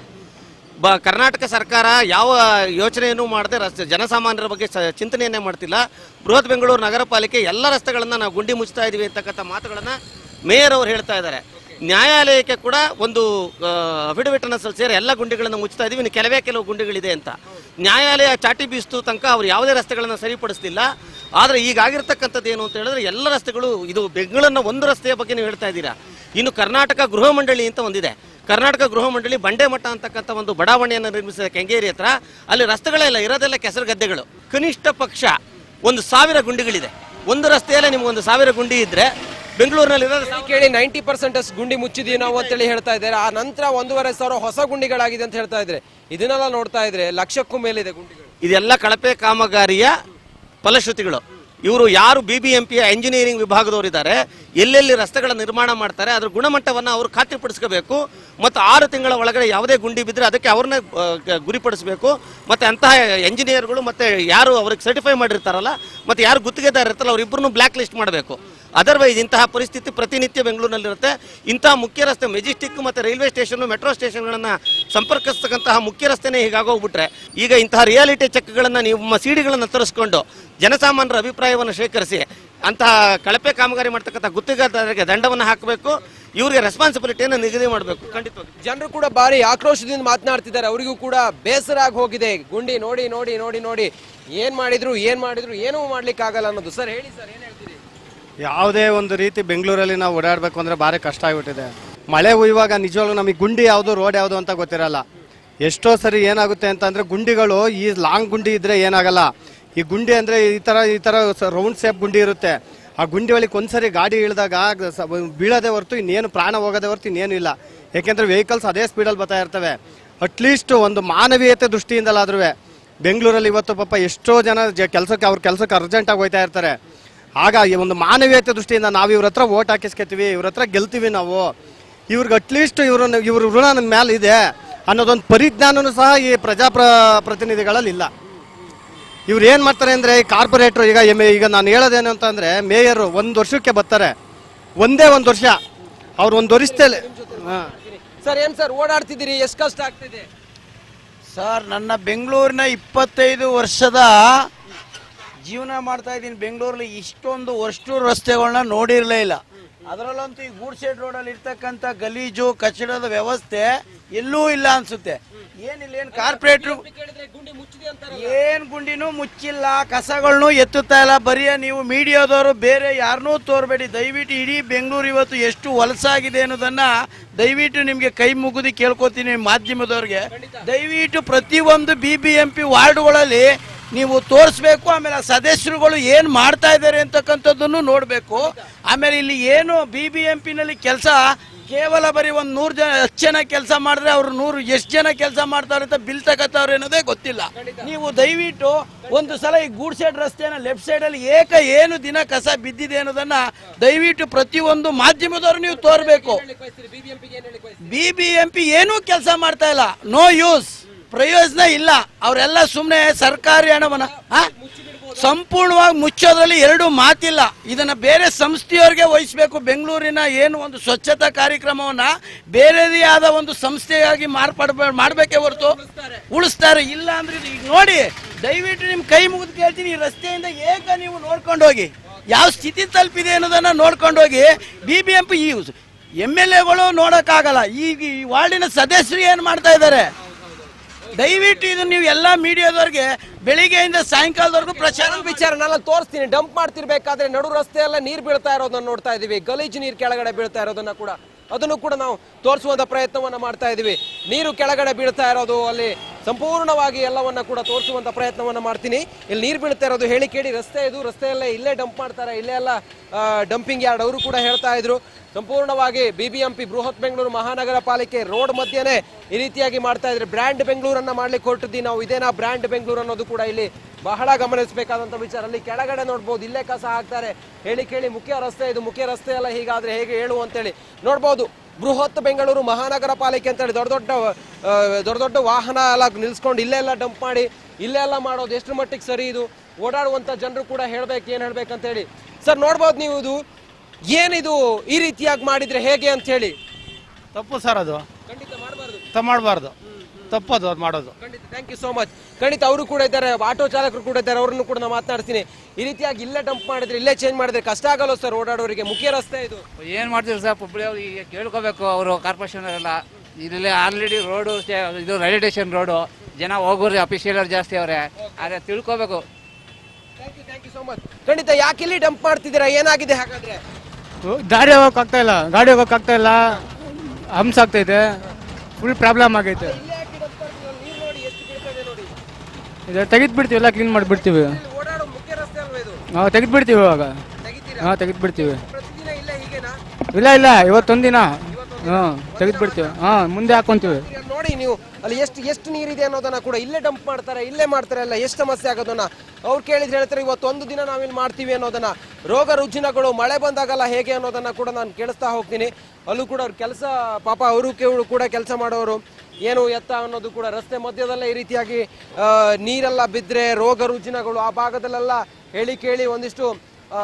ಬ ಕರ್ನಾಟಕ ಸರ್ಕಾರ ಯಾವ ಯೋಚನೆಯನ್ನು ಮಾಡದೆ ರಸ್ತೆ ಜನಸಾಮಾನ್ಯರ ಬಗ್ಗೆ ಸ- ಚಿಂತನೆಯನ್ನೇ ಮಾಡ್ತಿಲ್ಲ ಬೃಹತ್ ಬೆಂಗಳೂರು ನಗರ ಪಾಲಿಕೆ ಎಲ್ಲ ರಸ್ತೆಗಳನ್ನು ನಾವು ಗುಂಡಿ ಮುಚ್ತಾ ಇದೀವಿ ಅಂತಕ್ಕಂಥ ಮಾತುಗಳನ್ನು ಮೇಯರ್ ಅವರು ಹೇಳ್ತಾ ಇದ್ದಾರೆ ನ್ಯಾಯಾಲಯಕ್ಕೆ ಕೂಡ ಒಂದು ಅಫಿಡವಿಟ್ ಅನ್ನು ಸಲ್ಲಿಸಿದ್ರೆ ಎಲ್ಲ ಗುಂಡಿಗಳನ್ನು ಮುಚ್ತಾ ಇದೀವಿ ಇನ್ನು ಕೆಲವೇ ಕೆಲವು ಗುಂಡಿಗಳಿದೆ ಅಂತ ನ್ಯಾಯಾಲಯ ಚಾಟಿ ಬೀಸ್ತು ತನಕ ಅವ್ರು ಯಾವುದೇ ರಸ್ತೆಗಳನ್ನು ಸರಿಪಡಿಸ್ತಿಲ್ಲ ಆದರೆ ಈಗ ಆಗಿರ್ತಕ್ಕಂಥದ್ದು ಏನು ಅಂತ ಹೇಳಿದ್ರೆ ಎಲ್ಲ ರಸ್ತೆಗಳು ಇದು ಬೆಂಗಳೂರಿನ ಒಂದು ರಸ್ತೆಯ ಬಗ್ಗೆ ನೀವು ಹೇಳ್ತಾ ಇದ್ದೀರಾ ಇನ್ನು ಕರ್ನಾಟಕ ಗೃಹ ಮಂಡಳಿ ಅಂತ ಒಂದಿದೆ ಕರ್ನಾಟಕ ಗೃಹ ಮಂಡಳಿ ಬಂಡೆಮಠ ಅಂತಕ್ಕಂಥ ಒಂದು ಬಡಾವಣೆಯನ್ನು ನಿರ್ಮಿಸಿದ ಕೆಂಗೇರಿ ಹತ್ರ ಅಲ್ಲಿ ರಸ್ತೆಗಳೆಲ್ಲ ಇರೋದೆಲ್ಲ ಕೆಸರು ಗದ್ದೆಗಳು ಕನಿಷ್ಠ ಪಕ್ಷ ಒಂದು ಸಾವಿರ ಗುಂಡಿಗಳಿದೆ ಒಂದು ರಸ್ತೆಯಲ್ಲೇ ನಿಮ್ಗೆ ಒಂದು ಸಾವಿರ ಗುಂಡಿ ಇದ್ರೆ ಬೆಂಗಳೂರಿನಲ್ಲಿ ಇರೋದು ಇಲ್ಲಿ ಕೇಳಿ ನೈಂಟಿ ಪರ್ಸೆಂಟ್ ಅಷ್ಟು ಗುಂಡಿ ಮುಚ್ಚಿದೀವಿ ನಾವು ಅಂತೇಳಿ ಹೇಳ್ತಾ ಇದ್ದಾರೆ ಆ ನಂತರ ಒಂದೂವರೆ ಸಾವಿರ ಹೊಸ ಗುಂಡಿಗಳಾಗಿದೆ ಅಂತ ಹೇಳ್ತಾ ಇದ್ರೆ ಇದನ್ನೆಲ್ಲ ನೋಡ್ತಾ ಇದ್ರೆ ಲಕ್ಷಕ್ಕೂ ಮೇಲಿದೆ ಗುಂಡಿಗಳು ಇದೆಲ್ಲ ಕಳಪೆ ಕಾಮಗಾರಿಯ ಫಲಶ್ರುತಿಗಳು ಇವರು ಯಾರು ಬಿ ಬಿ ಎಂ ಪಿಯ ಎಂಜಿನಿಯರಿಂಗ್ ವಿಭಾಗದವರಿದ್ದಾರೆ ಎಲ್ಲೆಲ್ಲಿ ರಸ್ತೆಗಳ ನಿರ್ಮಾಣ ಮಾಡ್ತಾರೆ ಅದ್ರ ಗುಣಮಟ್ಟವನ್ನು ಅವರು ಖಾತ್ರಿಪಡಿಸ್ಕೋಬೇಕು ಮತ್ತು ಆರು ತಿಂಗಳ ಒಳಗಡೆ ಯಾವುದೇ ಗುಂಡಿ ಬಿದ್ದರೆ ಅದಕ್ಕೆ ಅವ್ರನ್ನೇ ಆ, ಗ- ಗುರಿಪಡಿಸಬೇಕು ಮತ್ತು ಅಂತಹ ಎಂಜಿನಿಯರ್ಗಳು ಮತ್ತು ಯಾರು ಅವ್ರಿಗೆ ಸರ್ಟಿಫೈ ಮಾಡಿರ್ತಾರಲ್ಲ ಮತ್ತು ಯಾರು ಗುತ್ತಿಗೆದಾರ ಇರ್ತಾರಲ್ಲ ಅವರಿಬ್ಬರನ್ನು ಬ್ಲ್ಯಾಕ್ ಲಿಸ್ಟ್ ಮಾಡಬೇಕು ಅದರ್ವೈಸ್ ಇಂತಹ ಪರಿಸ್ಥಿತಿ ಪ್ರತಿನಿತ್ಯ ಬೆಂಗಳೂರಿನಲ್ಲಿರುತ್ತೆ ಇಂತಹ ಮುಖ್ಯ ರಸ್ತೆ ಮೆಜೆಸ್ಟಿಕ್ ಮತ್ತು ರೈಲ್ವೆ ಸ್ಟೇಷನ್ ಮೆಟ್ರೋ ಸ್ಟೇಷನ್ಗಳನ್ನು ಸಂಪರ್ಕಿಸ್ತಕ್ಕಂತಹ ಮುಖ್ಯ ರಸ್ತೆನೇ ಹೀಗಾಗೋಗ್ಬಿಟ್ರೆ ಈಗ ಇಂತಹ ರಿಯಾಲಿಟಿ ಚೆಕ್ಗಳನ್ನು ನಿಮ್ಮ ಸಿಡಿಗಳನ್ನು ತರಿಸ್ಕೊಂಡು ಜನಸಾಮಾನ್ಯರ ಅಭಿಪ್ರಾಯವನ್ನು ಶೇಖರಿಸಿ ಅಂತಹ ಕಳಪೆ ಕಾಮಗಾರಿ ಮಾಡ್ತಕ್ಕಂಥ ಗುತ್ತಿಗೆದಾರರಿಗೆ ದಂಡವನ್ನು ಹಾಕಬೇಕು ಇವರಿಗೆ ರೆಸ್ಪಾನ್ಸಿಬಿಲಿಟಿಯನ್ನು ನಿಗದಿ ಮಾಡಬೇಕು ಖಂಡಿತವಾಗಿ ಜನರು ಕೂಡ ಬಾರಿ ಆಕ್ರೋಶದಿಂದ ಮಾತನಾಡ್ತಿದ್ದಾರೆ ಅವರಿಗೂ ಕೂಡ ಬೇಸರ ಆಗಿ ಹೋಗಿದೆ ಗುಂಡಿ ನೋಡಿ ನೋಡಿ ನೋಡಿ ನೋಡಿ ಏನ್ ಮಾಡಿದ್ರು ಏನ್ ಮಾಡಿದ್ರು ಏನೂ ಮಾಡ್ಲಿಕ್ಕೆ ಆಗಲ್ಲ ಅನ್ನೋದು ಸರ್ ಹೇಳಿ ಸರ್ ಏನ್ ಹೇಳ್ತೀರಿ ಯಾವುದೇ ಒಂದು ರೀತಿ ಬೆಂಗಳೂರಲ್ಲಿ ನಾವು ಓಡಾಡಬೇಕು ಅಂದರೆ ಭಾರಿ ಕಷ್ಟ ಆಗಿಬಿಟ್ಟಿದೆ ಮಳೆ ಹುಯ್ಯುವಾಗ ನಿಜವಾಗ್ಲೂ ನಮಗೆ ಗುಂಡಿ ಯಾವುದು ರೋಡ್ ಯಾವುದು ಅಂತ ಗೊತ್ತಿರಲ್ಲ ಎಷ್ಟೋ ಸರಿ ಏನಾಗುತ್ತೆ ಅಂತಂದರೆ ಗುಂಡಿಗಳು ಈ ಲಾಂಗ್ ಗುಂಡಿ ಇದ್ದರೆ ಏನಾಗಲ್ಲ ಈ ಗುಂಡಿ ಅಂದರೆ ಈ ಥರ ಈ ಥರ ರೌಂಡ್ ಶೇಪ್ ಗುಂಡಿ ಇರುತ್ತೆ ಆ ಗುಂಡಿ ಒಳಗೆ ಒಂದ್ಸರಿ ಗಾಡಿ ಇಳಿದಾಗ ಸ- ಬೀಳೋದೇ ಹೊರತು ಇನ್ನೇನು ಪ್ರಾಣ ಹೋಗೋದೇ ಹೊರತು ಇನ್ನೇನು ಇಲ್ಲ ಯಾಕೆಂದರೆ ವೆಹಿಕಲ್ಸ್ ಅದೇ ಸ್ಪೀಡಲ್ಲಿ ಬರ್ತಾ ಇರ್ತವೆ ಅಟ್ಲೀಸ್ಟ್ ಒಂದು ಮಾನವೀಯತೆ ದೃಷ್ಟಿಯಿಂದಲಾದ್ರೂ ಬೆಂಗಳೂರಲ್ಲಿ ಇವತ್ತು ಪಾಪ ಎಷ್ಟೋ ಜನ ಜ ಕೆಲಸಕ್ಕೆ ಅವ್ರ ಕೆಲಸಕ್ಕೆ ಅರ್ಜೆಂಟಾಗಿ ಹೋಗ್ತಾ ಇರ್ತಾರೆ ಆಗ ಈ ಒಂದು ಮಾನವೀಯತೆ ದೃಷ್ಟಿಯಿಂದ ನಾವು ಇವ್ರ ಹತ್ರ ಓಟ್ ಹಾಕಿಸ್ಕೊತೀವಿ ಇವ್ರ ಹತ್ರ ಗೆಲ್ತೀವಿ ನಾವು ಇವ್ರಿಗೆ ಅಟ್ಲೀಸ್ಟ್ ಇವ್ರನ್ನ ಇವ್ರ ಋಣ ನಮ್ಮ ಮೇಲೆ ಇದೆ ಅನ್ನೋದೊಂದು ಪರಿಜ್ಞಾನನೂ ಸಹ ಈ ಪ್ರಜಾಪ್ರ ಪ್ರತಿನಿಧಿಗಳಲ್ಲಿ ಇಲ್ಲ ಇವ್ರು ಏನು ಮಾಡ್ತಾರೆ ಅಂದರೆ ಈ ಕಾರ್ಪೊರೇಟ್ರು ಈಗ ಎಮ್ ಈಗ ನಾನು ಹೇಳೋದೇನು ಅಂತಂದರೆ ಮೇಯರು ಒಂದು ವರ್ಷಕ್ಕೆ ಬರ್ತಾರೆ ಒಂದೇ ಒಂದು ವರ್ಷ ಅವ್ರು ಒಂದು ವರ್ಷದಲ್ಲಿ ಹಾಂ ಸರ್ ಏನ್ ಸರ್ ಓಡಾಡ್ತಿದ್ದೀರಿ ಎಷ್ಟು ಕಷ್ಟ ಆಗ್ತಿದೆ ಸರ್ ನನ್ನ ಬೆಂಗಳೂರಿನ ಇಪ್ಪತ್ತೈದು ವರ್ಷದ ಜೀವನ ಮಾಡ್ತಾ ಇದ್ದೀನಿ ಬೆಂಗಳೂರಲ್ಲಿ ಇಷ್ಟೊಂದು ವರ್ಷ ರಸ್ತೆಗಳನ್ನ ನೋಡಿರಲೇ ಇಲ್ಲ ಅದರಲ್ಲಂತೂ ಈ ಗೂಡ್ಸೆಡ್ ರೋಡಲ್ಲಿ ಇರ್ತಕ್ಕಂಥ ಗಲೀಜು ಕಚಡದ ವ್ಯವಸ್ಥೆ ಎಲ್ಲೂ ಇಲ್ಲ ಅನ್ಸುತ್ತೆ ಏನಿಲ್ಲ ಏನು ಕಾರ್ಪೊರೇಟ್ರು ಏನ್ ಗುಂಡಿನೂ ಮುಚ್ಚಿಲ್ಲ ಕಸಗಳನ್ನು ಎತ್ತುತ್ತಾ ಇಲ್ಲ ಬರೀ ನೀವು ಮೀಡಿಯಾದವರು ಬೇರೆ ಯಾರನ್ನೂ ತೋರ್ಬೇಡಿ ದಯವಿಟ್ಟು ಇಡೀ ಬೆಂಗಳೂರು ಇವತ್ತು ಎಷ್ಟು ಹೊಲಸಾಗಿದೆ ಅನ್ನೋದನ್ನ ದಯವಿಟ್ಟು ನಿಮಗೆ ಕೈ ಮುಗಿದು ಕೇಳ್ಕೊತೀನಿ ಮಾಧ್ಯಮದವ್ರಿಗೆ ದಯವಿಟ್ಟು ಪ್ರತಿಯೊಂದು ಬಿ ಬಿ ಎಂ ಪಿ ವಾರ್ಡ್ಗಳಲ್ಲಿ ನೀವು ತೋರಿಸ್ಬೇಕು ಆಮೇಲೆ ಆ ಸದಸ್ಯರುಗಳು ಏನು ಮಾಡ್ತಾ ಇದ್ದಾರೆ ಅಂತಕ್ಕಂಥದ್ದನ್ನು ನೋಡಬೇಕು ಆಮೇಲೆ ಇಲ್ಲಿ ಏನು ಬಿ ಬಿ ಎಂ ಪಿನಲ್ಲಿ ಕೆಲಸ ಕೇವಲ ಬರೀ ಒಂದು ನೂರು ಜನ ಹತ್ತು ಜನ ಕೆಲಸ ಮಾಡಿದ್ರೆ ಅವ್ರು ನೂರು ಎಷ್ಟು ಜನ ಕೆಲಸ ಮಾಡ್ತಾರೆ ಅಂತ ಬಿಲ್ ತಗೋತಾವ್ರೆ ಅನ್ನೋದೇ ಗೊತ್ತಿಲ್ಲ ನೀವು ದಯವಿಟ್ಟು ಒಂದು ಸಲ ಈ ಗೂಡ್ ಸೈಡ್ ರಸ್ತೆನ ಲೆಫ್ಟ್ ಸೈಡಲ್ಲಿ ಏಕ ಏನು ದಿನ ಕಸ ಬಿದ್ದಿದೆ ಅನ್ನೋದನ್ನ ದಯವಿಟ್ಟು ಪ್ರತಿಯೊಂದು ಮಾಧ್ಯಮದವರು ನೀವು ತೋರಬೇಕು ಬಿ ಬಿ ಎಂ ಪಿ ಏನೂ ಕೆಲಸ ಮಾಡ್ತಾ ಇಲ್ಲ ನೋ ಯೂಸ್ ಪ್ರಯೋಜನ ಇಲ್ಲ ಅವರೆಲ್ಲ ಸುಮ್ಮನೆ ಸರ್ಕಾರಿ ಹಣವನ್ನ ಆ? ಸಂಪೂರ್ಣವಾಗಿ ಮುಚ್ಚೋದ್ರಲ್ಲಿ ಎರಡು ಮಾತಿಲ್ಲ ಇದನ್ನ ಬೇರೆ ಸಂಸ್ಥೆಯವರಿಗೆ ವಹಿಸಬೇಕು ಬೆಂಗಳೂರಿನ ಏನು ಒಂದು ಸ್ವಚ್ಛತಾ ಕಾರ್ಯಕ್ರಮವನ್ನ ಬೇರೆದೇ ಆದ ಒಂದು ಸಂಸ್ಥೆಯಾಗಿ ಮಾರ್ಪಾಡ ಮಾಡಬೇಕೇ ಹೊರತು ಉಳಿಸ್ತಾರೆ ಇಲ್ಲ ಅಂದ್ರೆ ಇದು ಈಗ ನೋಡಿ ದಯವಿಟ್ಟು ನಿಮ್ ಕೈ ಮುಗಿದು ಕೇಳ್ತೀನಿ ಈ ರಸ್ತೆಯಿಂದ ಏಕ ನೀವು ನೋಡ್ಕೊಂಡು ಹೋಗಿ ಯಾವ ಸ್ಥಿತಿ ತಲುಪಿದೆ ಅನ್ನೋದನ್ನ ನೋಡ್ಕೊಂಡು ಹೋಗಿ B B M P M L ಎಗಳು ನೋಡೋಕ್ಕಾಗಲ್ಲ ಈಗ ಈ ವಾರ್ಡಿನ ಸದಸ್ಯರು ಏನು ಮಾಡ್ತಾ ಇದ್ದಾರೆ ದಯವಿಟ್ಟು ಇದು ನೀವು ಎಲ್ಲ ಮೀಡಿಯಾದವ್ರಿಗೆ ಬೆಳಿಗ್ಗೆಯಿಂದ ಸಾಯಂಕಾಲದವರೆಗೂ ಪ್ರಚಾರ ಒಂದು ವಿಚಾರ ನಾನು ತೋರಿಸ್ತೀನಿ ಡಂಪ್ ಮಾಡ್ತಿರ್ಬೇಕಾದ್ರೆ ನಡು ರಸ್ತೆ ಎಲ್ಲ ನೀರು ಬೀಳ್ತಾ ಇರೋದನ್ನ ನೋಡ್ತಾ ಇದೀವಿ ಗಲೀಜು ನೀರು ಕೆಳಗಡೆ ಬೀಳ್ತಾ ಇರೋದನ್ನ ಕೂಡ ಅದನ್ನು ಕೂಡ ನಾವು ತೋರಿಸುವಂತ ಪ್ರಯತ್ನವನ್ನ ಮಾಡ್ತಾ ಇದೀವಿ ನೀರು ಕೆಳಗಡೆ ಬೀಳ್ತಾ ಇರೋದು ಅಲ್ಲಿ ಸಂಪೂರ್ಣವಾಗಿ ಎಲ್ಲವನ್ನ ಕೂಡ ತೋರಿಸುವಂತ ಪ್ರಯತ್ನವನ್ನ ಮಾಡ್ತೀನಿ ಇಲ್ಲಿ ನೀರು ಬೀಳ್ತಾ ಇರೋದು ಹೇಳಿ ಕೇಳಿ ರಸ್ತೆ ಇದು ರಸ್ತೆಯಲ್ಲೇ ಇಲ್ಲೇ ಡಂಪ್ ಮಾಡ್ತಾರೆ ಇಲ್ಲೇ ಎಲ್ಲ ಡಂಪಿಂಗ್ ಯಾರ್ಡ್ ಅವರು ಕೂಡ ಹೇಳ್ತಾ ಇದ್ರು ಸಂಪೂರ್ಣವಾಗಿ ಬಿಬಿಎಂಪಿ ಬೃಹತ್ ಬೆಂಗಳೂರು ಮಹಾನಗರ ಪಾಲಿಕೆ ರೋಡ್ ಮಧ್ಯೆನೇ ಈ ರೀತಿಯಾಗಿ ಮಾಡ್ತಾ ಇದ್ರೆ ಬ್ರ್ಯಾಂಡ್ ಬೆಂಗಳೂರನ್ನ ಮಾಡ್ಲಿಕ್ಕೆ ಹೊರಟಿದ್ವಿ ನಾವು ಇದೇನಾ ಬ್ರ್ಯಾಂಡ್ ಬೆಂಗಳೂರು ಅನ್ನೋದು ಕೂಡ ಇಲ್ಲಿ ಬಹಳ ಗಮನಿಸಬೇಕಾದಂತ ವಿಚಾರ ಅಲ್ಲಿ ಕೆಳಗಡೆ ನೋಡ್ಬೋದು ಇಲ್ಲೇ ಕಸ ಹಾಕ್ತಾರೆ ಹೇಳಿ ಕೇಳಿ ಮುಖ್ಯ ರಸ್ತೆ ಇದು ಮುಖ್ಯ ರಸ್ತೆ ಎಲ್ಲ ಹೀಗಾದ್ರೆ ಹೇಗೆ ಹೇಳು ಅಂತೇಳಿ ನೋಡ್ಬೋದು ಬೃಹತ್ ಬೆಂಗಳೂರು ಮಹಾನಗರ ಪಾಲಿಕೆ ಅಂತೇಳಿ ದೊಡ್ಡ ದೊಡ್ಡ ಆ, ದೊಡ್ಡ ದೊಡ್ಡ ವಾಹನ ಎಲ್ಲ ನಿಲ್ಸ್ಕೊಂಡು ಇಲ್ಲೆಲ್ಲ ಡಂಪ್ ಮಾಡಿ ಇಲ್ಲೆಲ್ಲ ಮಾಡೋದು ಎಷ್ಟು ಮಟ್ಟಿಗೆ ಸರಿ ಇದು ಓಡಾಡುವಂತ ಜನರು ಕೂಡ ಹೇಳ್ಬೇಕು ಏನ್ ಹೇಳ್ಬೇಕಂತ ಹೇಳಿ ಸರ್ ನೋಡ್ಬೋದು ನೀವು ಇದು ಏನಿದು ಈ ರೀತಿಯಾಗಿ ಮಾಡಿದ್ರೆ ಹೇಗೆ ಅಂತ ಹೇಳಿ ತಪ್ಪು ಸರ್ ಅದು ಖಂಡಿತ ಮಾಡಬಾರ್ದು ತ ಮಾಡಬಾರ್ದು ತಪ್ಪದು ಅದು ಮಾಡೋದು ಖಂಡಿತ ಥ್ಯಾಂಕ್ ಯು ಸೋ ಮಚ್ ಖಂಡಿತ ಅವರು ಕೂಡ ಇದ್ದಾರೆ ಆಟೋ ಚಾಲಕರು ಕೂಡ ಇದ್ದಾರೆ ಅವ್ರನ್ನು ಕೂಡ ನಾನು ಮಾತನಾಡ್ತೀನಿ ಈ ರೀತಿಯಾಗಿ ಇಲ್ಲೇ ಡಂಪ್ ಮಾಡಿದ್ರೆ ಇಲ್ಲೇ ಚೇಂಜ್ ಮಾಡಿದ್ರೆ ಕಷ್ಟ ಆಗಲ್ಲ ಸರ್ ಓಡಾಡೋರಿಗೆ ಮುಖ್ಯ ರಸ್ತೆ ಇದು ಏನು ಮಾಡ್ತೀವಿ ಸರ್ ಹುಬ್ಬಳ್ಳಿ ಅವ್ರು ಈಗ ಕೇಳ್ಕೋಬೇಕು ಅವರು ಕಾರ್ಪೊರೇಷನ್ ಎಲ್ಲ ಇಲ್ಲಿ ಆಲ್ರೆಡಿ ರೋಡು ಇದು ರೈಲ್ವೆ ಸ್ಟೇಷನ್ ರೋಡು ಜನ ಹೋಗೋರು ಅಫಿಷಿಯಲರ್ ಜಾಸ್ತಿ ಅವರೇ ಆದರೆ ತಿಳ್ಕೋಬೇಕು ಸೊ ಮಚ್ ಖಂಡಿತ ಯಾಕೆ ಇಲ್ಲಿ ಡಂಪ್ ಮಾಡ್ತಿದ್ದೀರಾ ಏನಾಗಿದೆ ಹಾಗಾದ್ರೆ ದಾರಿ ಹೋಗಕ್ ಆಗ್ತಾ ಇಲ್ಲ ಗಾಡಿ ಹೋಗಕ್ ಆಗ್ತಾ ಇಲ್ಲ ಹಂಸ ಆಗ್ತೈತೆ ಫುಲ್ ಪ್ರಾಬ್ಲಮ್ ಆಗೈತೆ ಇಲ್ಲೇ ಯಾಕೆ dump ಮಾಡ್ತೀರಾ? ನೀರ್ ನೋಡಿ ಎಷ್ಟು ಬೀಳ್ತಾ ಇದೆ ನೋಡಿ ಇದು ತೆಗೆದು ಬಿಡ್ತೀವಿ ಎಲ್ಲ ಕ್ಲೀನ್ ಮಾಡಿಬಿಡ್ತೀವಿ ಇಲ್ಲಿ ಓಡಾಡೋ ಮುಖ್ಯ ರಸ್ತೆ ಅಲ್ವಾ ಇದು ನಾವು ತೆಗೆದು ಬಿಡ್ತೀವಿ ಇವಾಗ ತೆಗಿತೀರಾ ಹಾಂ ತೆಗೆದು ಬಿಡ್ತೀವಿ ಪ್ರತಿದಿನ ಇಲ್ಲೇ ಹೀಗೆನಾ ಇಲ್ಲ ಇಲ್ಲ ಇವತ್ತೊಂದಿನ ಹಾಂ ತೆಗೆದು ಬಿಡ್ತೀವಿ ಹಾಂ ಮುಂದೆ ಹಾಕೊಂತೀವಿ ಈಗ ನೋಡಿ ನೀವು ಅಲ್ಲಿ ಎಷ್ಟು ಎಷ್ಟು ನೀರಿದೆ ಅನ್ನೋದನ್ನ ಕೂಡ ಇಲ್ಲೇ ಡಂಪ್ ಮಾಡ್ತಾರೆ ಇಲ್ಲೇ ಮಾಡ್ತಾರೆ ಅಲ್ಲ ಎಷ್ಟು ಸಮಸ್ಯೆ ಆಗೋದನ್ನ ಅವ್ರು ಕೇಳಿದ್ರೆ ಹೇಳ್ತಾರೆ ಇವತ್ತು ಒಂದು ದಿನ ನಾವಿಲ್ಲಿ ಮಾಡ್ತೀವಿ ಅನ್ನೋದನ್ನ ರೋಗ ರುಜಿನಗಳು ಮಳೆ ಬಂದಾಗಲ್ಲ ಹೇಗೆ ಅನ್ನೋದನ್ನ ಕೂಡ ನಾನು ಕೇಳಿಸ್ತಾ ಹೋಗ್ತೀನಿ ಅಲ್ಲೂ ಕೂಡ ಅವ್ರ ಕೆಲಸ ಪಾಪ ಅವರು ಕೂಡ ಕೆಲಸ ಮಾಡೋರು ಏನು ಎತ್ತ ಅನ್ನೋದು ಕೂಡ ರಸ್ತೆ ಮಧ್ಯದಲ್ಲೇ ಈ ರೀತಿಯಾಗಿ ಆ, ನೀರೆಲ್ಲ ಬಿದ್ದರೆ ರೋಗ ರುಜಿನಗಳು ಆ ಭಾಗದಲ್ಲೆಲ್ಲ ಹೇಳಿ ಕೇಳಿ ಒಂದಿಷ್ಟು ಆ,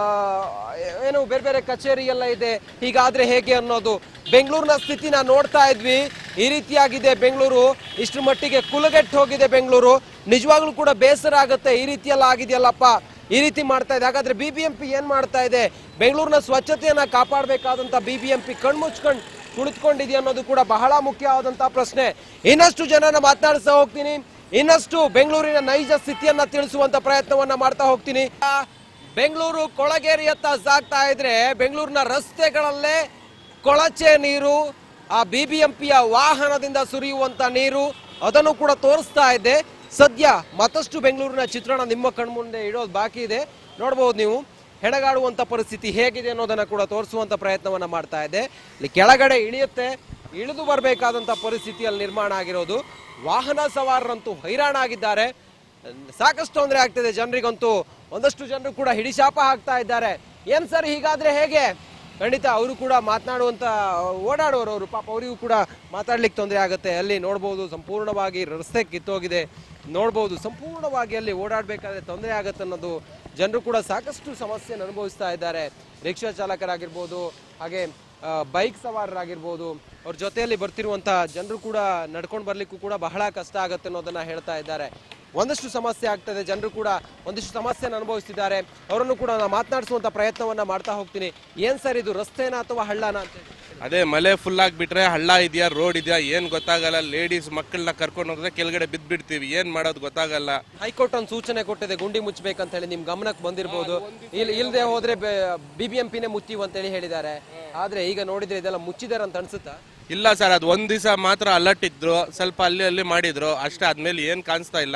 ಏನು ಬೇರೆ ಬೇರೆ ಕಚೇರಿ ಎಲ್ಲ ಇದೆ ಹೀಗಾದ್ರೆ ಹೇಗೆ ಅನ್ನೋದು ಬೆಂಗಳೂರಿನ ಸ್ಥಿತಿನ ನೋಡ್ತಾ ಇದ್ವಿ ಈ ರೀತಿಯಾಗಿದೆ ಬೆಂಗಳೂರು ಇಷ್ಟ್ರ ಮಟ್ಟಿಗೆ ಕುಲಗೆಟ್ಟು ಹೋಗಿದೆ ಬೆಂಗಳೂರು ನಿಜವಾಗ್ಲೂ ಕೂಡ ಬೇಸರ ಆಗುತ್ತೆ ಈ ರೀತಿಯೆಲ್ಲ ಆಗಿದೆಯಲ್ಲಪ್ಪ ಈ ರೀತಿ ಮಾಡ್ತಾ ಇದೆ ಹಾಗಾದ್ರೆ ಬಿ ಬಿ ಎಂ ಪಿ ಏನ್ ಮಾಡ್ತಾ ಇದೆ ಬೆಂಗಳೂರಿನ ಸ್ವಚ್ಛತೆಯನ್ನ ಕಾಪಾಡಬೇಕಾದಂತ ಬಿ ಬಿ ಎಂ ಪಿ ಕಣ್ಮುಚ್ಕೊಂಡು ಕುಳಿತುಕೊಂಡಿದೆ ಅನ್ನೋದು ಕೂಡ ಬಹಳ ಮುಖ್ಯವಾದಂತಹ ಪ್ರಶ್ನೆ ಇನ್ನಷ್ಟು ಜನನ ಮಾತನಾಡಿಸ್ತಾ ಹೋಗ್ತೀನಿ ಇನ್ನಷ್ಟು ಬೆಂಗಳೂರಿನ ನೈಜ ಸ್ಥಿತಿಯನ್ನ ತಿಳಿಸುವಂತ ಪ್ರಯತ್ನವನ್ನ ಮಾಡ್ತಾ ಹೋಗ್ತೀನಿ ಆ, ಬೆಂಗಳೂರು ಕೊಳಗೇರಿಯತ್ತ ಸಾಗ್ತಾ ಇದ್ರೆ ಬೆಂಗಳೂರಿನ ರಸ್ತೆಗಳಲ್ಲೇ ಕೊಳಚೆ ನೀರು ಆ ಬಿ ಬಿ ಎಂ ಪಿಯ ವಾಹನದಿಂದ ಸುರಿಯುವಂತ ನೀರು ಅದನ್ನು ಕೂಡ ತೋರಿಸ್ತಾ ಇದೆ ಸದ್ಯ ಮತ್ತಷ್ಟು ಬೆಂಗಳೂರಿನ ಚಿತ್ರಣ ನಿಮ್ಮ ಕಣ್ಮುಂದೆ ಇಡೋದು ಬಾಕಿ ಇದೆ ನೋಡ್ಬೋದು ನೀವು ಹೆಣಗಾಡುವಂತ ಪರಿಸ್ಥಿತಿ ಹೇಗಿದೆ ಅನ್ನೋದನ್ನ ಕೂಡ ತೋರಿಸುವಂತ ಪ್ರಯತ್ನವನ್ನ ಮಾಡ್ತಾ ಇದೆ ಇಲ್ಲಿ ಕೆಳಗಡೆ ಇಳಿಯುತ್ತೆ ಇಳಿದು ಬರಬೇಕಾದಂತ ಪರಿಸ್ಥಿತಿಯಲ್ಲಿ ನಿರ್ಮಾಣ ಆಗಿರೋದು ವಾಹನ ಸವಾರರಂತೂ ಹೈರಾಣಾಗಿದ್ದಾರೆ ಸಾಕಷ್ಟು ತೊಂದರೆ ಆಗ್ತಿದೆ ಜನರಿಗಂತೂ ಒಂದಷ್ಟು ಜನರು ಕೂಡ ಹಿಡಿಶಾಪ ಹಾಕ್ತಾ ಇದ್ದಾರೆ ಏನ್ ಸರ್ ಹೀಗಾದ್ರೆ ಹೇಗೆ ಖಂಡಿತ ಅವರು ಕೂಡ ಮಾತನಾಡುವಂತ ಓಡಾಡೋರು ಅವರು ಪಾಪ ಅವರಿಗೂ ಕೂಡ ಮಾತಾಡ್ಲಿಕ್ಕೆ ತೊಂದರೆ ಆಗುತ್ತೆ ಅಲ್ಲಿ ನೋಡ್ಬೋದು ಸಂಪೂರ್ಣವಾಗಿ ರಸ್ತೆ ಕಿತ್ತೋಗಿದೆ ನೋಡ್ಬೋದು ಸಂಪೂರ್ಣವಾಗಿ ಅಲ್ಲಿ ಓಡಾಡಬೇಕಾದ್ರೆ ತೊಂದರೆ ಆಗುತ್ತೆ ಅನ್ನೋದು ಜನರು ಕೂಡ ಸಾಕಷ್ಟು ಸಮಸ್ಯೆಯನ್ನು ಅನುಭವಿಸ್ತಾ ಇದ್ದಾರೆ ರಿಕ್ಷಾ ಚಾಲಕರಾಗಿರ್ಬೋದು ಹಾಗೆ ಬೈಕ್ ಸವಾರರಾಗಿರ್ಬೋದು ಅವ್ರ ಜೊತೆಯಲ್ಲಿ ಬರ್ತಿರುವಂಥ ಜನರು ಕೂಡ ನಡ್ಕೊಂಡು ಬರ್ಲಿಕ್ಕೂ ಕೂಡ ಬಹಳ ಕಷ್ಟ ಆಗುತ್ತೆ ಅನ್ನೋದನ್ನ ಹೇಳ್ತಾ ಇದ್ದಾರೆ ಒಂದಷ್ಟು ಸಮಸ್ಯೆ ಆಗ್ತದೆ ಜನರು ಕೂಡ ಒಂದಿಷ್ಟು ಸಮಸ್ಯೆನ ಅನುಭವಿಸ್ತಿದ್ದಾರೆ ಅವರನ್ನು ಕೂಡ ನಾನು ಮಾತನಾಡಿಸುವಂತ ಪ್ರಯತ್ನವನ್ನ ಮಾಡ್ತಾ ಹೋಗ್ತೀನಿ ಏನ್ ಸರ್ ಇದು ರಸ್ತೆನಾ ಅಥವಾ ಹಳ್ಳನ ಅಂತ ಹೇಳಿ ಅದೇ ಮಳೆ ಫುಲ್ ಆಗಿಬಿಟ್ರೆ ಹಳ್ಳ ಇದೆಯಾ ರೋಡ್ ಇದೆಯಾ ಏನು ಗೊತ್ತಾಗಲ್ಲ ಲೇಡೀಸ್ ಮಕ್ಕಳನ್ನ ಕರ್ಕೊಂಡು ಹೋದ್ರೆ ಕೆಳಗಡೆ ಬಿದ್ದ್ಬಿಡ್ತೀವಿ ಏನು ಮಾಡೋದು ಗೊತ್ತಾಗಲ್ಲ ಹೈಕೋರ್ಟ್ ಒಂದು ಸೂಚನೆ ಕೊಟ್ಟಿದೆ ಗುಂಡಿ ಮುಚ್ಚಬೇಕಂತ ಹೇಳಿ ನಿಮ್ ಗಮನಕ್ಕೆ ಬಂದಿರಬಹುದು ಇಲ್ಲಿ ಇಲ್ಲದೆ ಹೋದ್ರೆ ಬಿ ಬಿ ಎಂ ಪಿನೇ ಮುಚ್ಚಿವು ಅಂತ ಹೇಳಿ ಹೇಳಿದ್ದಾರೆ ಆದ್ರೆ ಈಗ ನೋಡಿದ್ರೆ ಇದೆಲ್ಲ ಮುಚ್ಚಿದಾರೆ ಅಂತ ಅನ್ಸುತ್ತಾ ಇಲ್ಲ ಸರ್ ಅದು ಒಂದ್ ದಿವಸ ಮಾತ್ರ ಅಲರ್ಟ್ ಇದ್ರು ಸ್ವಲ್ಪ ಅಲ್ಲಿ ಅಲ್ಲಿ ಮಾಡಿದ್ರು ಅಷ್ಟೇ ಆದ್ಮೇಲೆ ಏನು ಕಾಣಿಸ್ತಾ ಇಲ್ಲ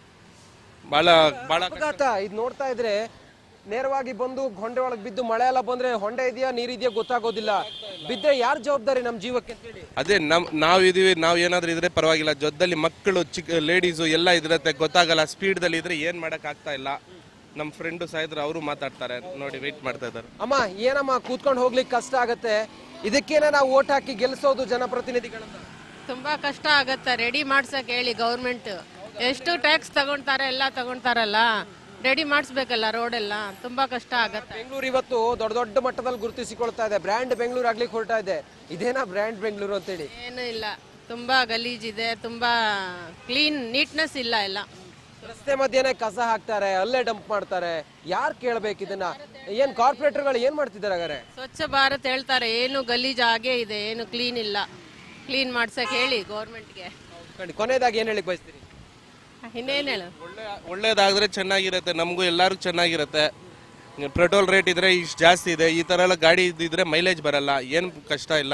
ಭಾಳ ಭಾಳ ಅಪಘಾತ ಇದು ನೋಡ್ತಾ ಇದ್ರೆ ನೇರವಾಗಿ ಬಂದು ಹೊಂಡೆ ಒಳಗೆ ಬಿದ್ದು ಮಳೆ ಎಲ್ಲ ಬಂದ್ರೆ ಹೊಂಡೆ ಇದೆಯಾ ನೀರಿದೆಯಾ ಗೊತ್ತಾಗೋದಿಲ್ಲ ಬಿದ್ದರೆ ಯಾರು ಜವಾಬ್ದಾರಿ ನಮ್ಮ ಜೀವಕ್ಕೆ ಅಂತ ಹೇಳಿ ಅದೇ ನಮ್ ನಾವ್ ಇದೀವಿ ನಾವ್ ಏನಾದ್ರೂ ಇದ್ರೆ ಪರವಾಗಿಲ್ಲ ಜೊತೆಲಿ ಮಕ್ಕಳು ಚಿಕ್ಕ ಲೇಡೀಸು ಎಲ್ಲ ಇದ್ರತ್ತೆ ಗೊತ್ತಾಗಲ್ಲ ಸ್ಪೀಡ್ದಲ್ಲಿ ಇದ್ರೆ ಏನ್ ಮಾಡಕ್ ಆಗ್ತಾ ಇಲ್ಲ ನಮ್ಮ ಫ್ರೆಂಡು ಸಾಯಿದ್ರು ಅವರು ಮಾತಾಡ್ತಾರೆ ನೋಡಿ ವೆಯ್ಟ್ ಮಾಡ್ತಾ ಇದ್ದಾರೆ ಅಮ್ಮ ಏನಮ್ಮ ಕೂತ್ಕೊಂಡು ಹೋಗ್ಲಿಕ್ಕೆ ಕಷ್ಟ ಆಗತ್ತೆ ಇದಕ್ಕೇನೆ ನಾವು ಓಟ್ ಹಾಕಿ ಗೆಲ್ಲಿಸೋದು ಜನಪ್ರತಿನಿಧಿಗಳನ್ನ ತುಂಬಾ ಕಷ್ಟ ಆಗತ್ತೆ ರೆಡಿ ಮಾಡ್ಸಕ್ ಹೇಳಿ ಗೌರ್ಮೆಂಟ್ ಎಷ್ಟು ಟ್ಯಾಕ್ಸ್ ತಗೊಂತಾರೆ ಎಲ್ಲ ತಗೊಂತಾರಲ್ಲ ರೆಡಿ ಮಾಡಿಸ್ಬೇಕಲ್ಲ ರೋಡ್ ಎಲ್ಲ ತುಂಬಾ ಕಷ್ಟ ಆಗತ್ತೆ ಬೆಂಗಳೂರು ಇವತ್ತು ದೊಡ್ಡ ದೊಡ್ಡ ಮಟ್ಟದಲ್ಲಿ ಗುರುತಿಸಿಕೊಳ್ತಾ ಇದೆ ಬ್ರ್ಯಾಂಡ್ ಬೆಂಗಳೂರು ಆಗ್ಲಿಕ್ಕೆ ಹೊರಟ ಇದೆ ಇದೇನಾ ಬ್ರ್ಯಾಂಡ್ ಬೆಂಗಳೂರು ಅಂತೇಳಿ ಏನು ಇಲ್ಲ ತುಂಬಾ ಗಲೀಜಿದೆ ತುಂಬಾ ಕ್ಲೀನ್ ನೀಟ್ನೆಸ್ ಇಲ್ಲ ಎಲ್ಲ ರಸ್ತೆ ಮಧ್ಯೆನೆ ಕಸ ಹಾಕ್ತಾರೆ ಅಲ್ಲೇ ಡಂಪ್ ಮಾಡ್ತಾರೆ ಯಾರು ಕೇಳ್ಬೇಕು ಇದನ್ನ ಏನ್ ಕಾರ್ಪೊರೇಟರ್ಗಳು ಏನ್ ಮಾಡ್ತಿದ್ದಾರೆ ಹಾಗಾರೆ ಸ್ವಚ್ಛ ಭಾರತ್ ಹೇಳ್ತಾರೆ ಏನು ಗಲೀಜ್ ಆಗೇ ಇದೆ ಏನು ಕ್ಲೀನ್ ಇಲ್ಲ ಕ್ಲೀನ್ ಮಾಡ್ಸಕ್ ಹೇಳಿ ಗೌರ್ಮೆಂಟ್ಗೆ ಖಂಡಿತ. ಕೊನೆಯದಾಗಿ ಏನ್ ಹೇಳಿಕ್ ಬಯಸ್ತೀರಿ ಇನ್ನೇನು ಹೇಳು ಒಳ್ಳೆ ಒಳ್ಳೇದಾದ್ರೆ ಚೆನ್ನಾಗಿರುತ್ತೆ ನಮಗೂ ಎಲ್ಲರಿಗೂ ಚೆನ್ನಾಗಿರುತ್ತೆ ಪೆಟ್ರೋಲ್ ರೇಟ್ ಇದ್ರೆ ಇಷ್ಟು ಜಾಸ್ತಿ ಇದೆ ಈ ತರ ಎಲ್ಲ ಗಾಡಿ ಇದ್ದಿದ್ರೆ ಮೈಲೇಜ್ ಬರಲ್ಲ ಏನು ಕಷ್ಟ ಇಲ್ಲ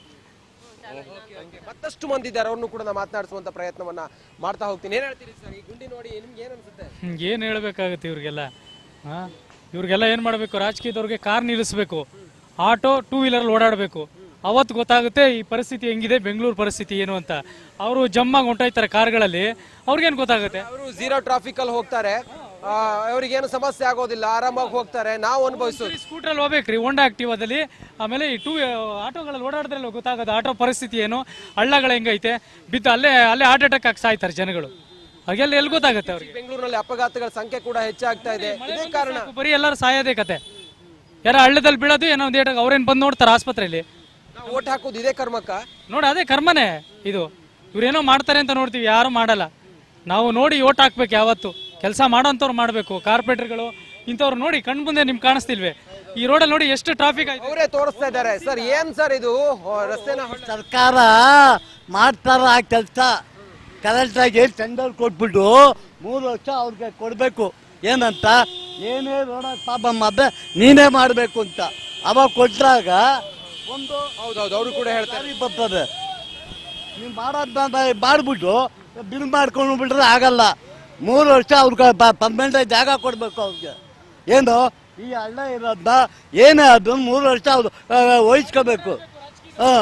ಮತ್ತಷ್ಟು ಮಂದಿ ಇದ್ದಾರೆ ಅವ್ರನ್ನು ಕೂಡ ನಾನು ಮಾತನಾಡಿಸುವಂತ ಪ್ರಯತ್ನವನ್ನ ಮಾಡ್ತಾ ಹೋಗ್ತೀನಿ ಏನ್ ಹೇಳ್ತೀರಿ ಸರ್ ಈ ಗುಂಡಿ ನೋಡಿ ನಿಮ್ಗೆ ಏನ್ ಅನ್ಸುತ್ತೆ ಏನು ಹೇಳಬೇಕಾಗುತ್ತೆ ಇವ್ರಿಗೆಲ್ಲ ಹಾಂ ಇವ್ರಿಗೆಲ್ಲ ಏನು ಮಾಡಬೇಕು ರಾಜಕೀಯದವ್ರಿಗೆ ಕಾರ್ ನಿಲ್ಲಿಸ್ಬೇಕು ಆಟೋ ಟೂ ವೀಲರ್ ಓಡಾಡಬೇಕು ಅವತ್ತು ಗೊತ್ತಾಗುತ್ತೆ ಈ ಪರಿಸ್ಥಿತಿ ಹೆಂಗಿದೆ ಬೆಂಗಳೂರು ಪರಿಸ್ಥಿತಿ ಏನು ಅಂತ ಅವರು ಜಮ್ಮಾಗಿ ಹೊಂಟೋಯ್ತಾರೆ ಕಾರ್ಗಳಲ್ಲಿ ಅವ್ರಿಗೇನು ಗೊತ್ತಾಗುತ್ತೆ ಅವರು ಝೀರೋ ಟ್ರಾಫಿಕ್ ಅಲ್ಲಿ ಹೋಗ್ತಾರೆ ಆ, ಅವ್ರಿಗೇನು ಸಮಸ್ಯೆ ಆಗೋದಿಲ್ಲ ಆರಾಮಾಗಿ ಹೋಗ್ತಾರೆ ನಾವು ಅನುಭವಿಸೋದು ಸ್ಕೂಟ್ರಲ್ಲಿ ಹೋಗ್ಬೇಕ್ರಿ ಹೋಂಡಾ ಆಕ್ಟಿವಾದಲ್ಲಿ ಆಮೇಲೆ ಈ ಟೂ ಆಟೋಗಳಲ್ಲಿ ಓಡಾಡಿದ್ರಲ್ಲ ಗೊತ್ತಾಗೋದು ಆಟೋ ಪರಿಸ್ಥಿತಿ ಏನು ಹಳ್ಳಗಳು ಹೆಂಗೈತೆ ಬಿದ್ದು ಅಲ್ಲೇ ಅಲ್ಲೇ ಹಾರ್ಟ್ ಅಟ್ಯಾಕ್ ಆಗಿ ಸಾಯ್ತಾರೆ ಜನಗಳು ಹಾಗೆಲ್ಲ ಎಲ್ಲಿ ಗೊತ್ತಾಗುತ್ತೆ ಅವ್ರಿಗೆ ಬೆಂಗಳೂರಿನಲ್ಲಿ ಅಪಘಾತಗಳ ಸಂಖ್ಯೆ ಕೂಡ ಹೆಚ್ಚಾಗ್ತಾ ಇದೆ ಇದೇ ಕಾರಣ ಸಾಕು, ಬರೀ ಎಲ್ಲರೂ ಸಾಯೋದೇ ಕತೆ ಯಾರೋ ಹಳ್ಳದಲ್ಲಿ ಬೀಳೋದು ಏನೋ ಒಂದು ಏಟಾಗ ಅವ್ರೇನು ಬಂದು ನೋಡ್ತಾರೆ ಆಸ್ಪತ್ರೆಯಲ್ಲಿ ನಾವು ಓಟ್ ಹಾಕೋದು ಇದೇ ಕರ್ಮಕ್ಕ ನೋಡಿ ಅದೇ ಕರ್ಮನೇ ಇದು ಇವ್ರೇನೋ ಮಾಡ್ತಾರೆ ಅಂತ ನೋಡ್ತೀವಿ ಯಾರು ಮಾಡಲ್ಲ ನಾವು ನೋಡಿ ಓಟ್ ಹಾಕ್ಬೇಕು ಯಾವತ್ತು ಕೆಲಸ ಮಾಡೋಂಥವ್ರು ಮಾಡಬೇಕು ಕಾರ್ಪೊರೇಟರ್ಗಳು ಇಂಥವ್ರು ನೋಡಿ ಕಣ್ ಮುಂದೆ ನಿಮ್ಗೆ ಕಾಣಿಸ್ತಿಲ್ವೇ ಈ ರೋಡಲ್ಲಿ ನೋಡಿ ಎಷ್ಟು ಟ್ರಾಫಿಕ್ ಆಯ್ತು ಅವರೇ ತೋರಿಸ್ತಾ ಇದ್ದಾರೆ ಸರ್ ಏನ್ ಸರ್ ಇದು ಹೋ, ರಸ್ತೆನ ಹೊಡ್- ಸರ್ಕಾರ ಮಾಡ್ತಾರ ಆ ಕೆಲಸ ಕರೆಕ್ಟಾಗಿ ಟೆಂಡರ್ ಕೊಟ್ಬಿಟ್ಟು ಮೂರು ವರ್ಷ ಅವ್ರಿಗೆ ಕೊಡಬೇಕು ಏನಂತ ಏನೇ ನೋಡಕ್ ಪಾಪ ಮದ್ದೆ ನೀನೇ ಮಾಡಬೇಕು ಅಂತ ಅವಾಗ ಕೊಟ್ಟಾಗ ಒಂದು ಹೌದೌದು ಅವರು ಕೂಡ ಹೇಳ್ತಾರೆ ದಾರಿ ಬರ್ತದೆ ನೀವು ಮಾಡೋದ್ ಮಾಡ್ಬಿಟ್ಟು ಬಿಲ್ ಮಾಡ್ಕೊಂಡು ಬಿಟ್ರೆ ಆಗಲ್ಲ ಮೂರು ವರ್ಷ ಅವ್ರಿಗೆ ಪರ್ಮನೆಂಟ್ ಜಾಗ ಕೊಡಬೇಕು ಅವ್ರಿಗೆ ಏನು ಈ ಹಳ್ಳ ಇರೋದನ್ನ ಏನೇ ಅದು ಮೂರು ವರ್ಷ ಅವ್ರು ಆ, ವಹಿಸ್ಕೋಬೇಕು ಹಾಂ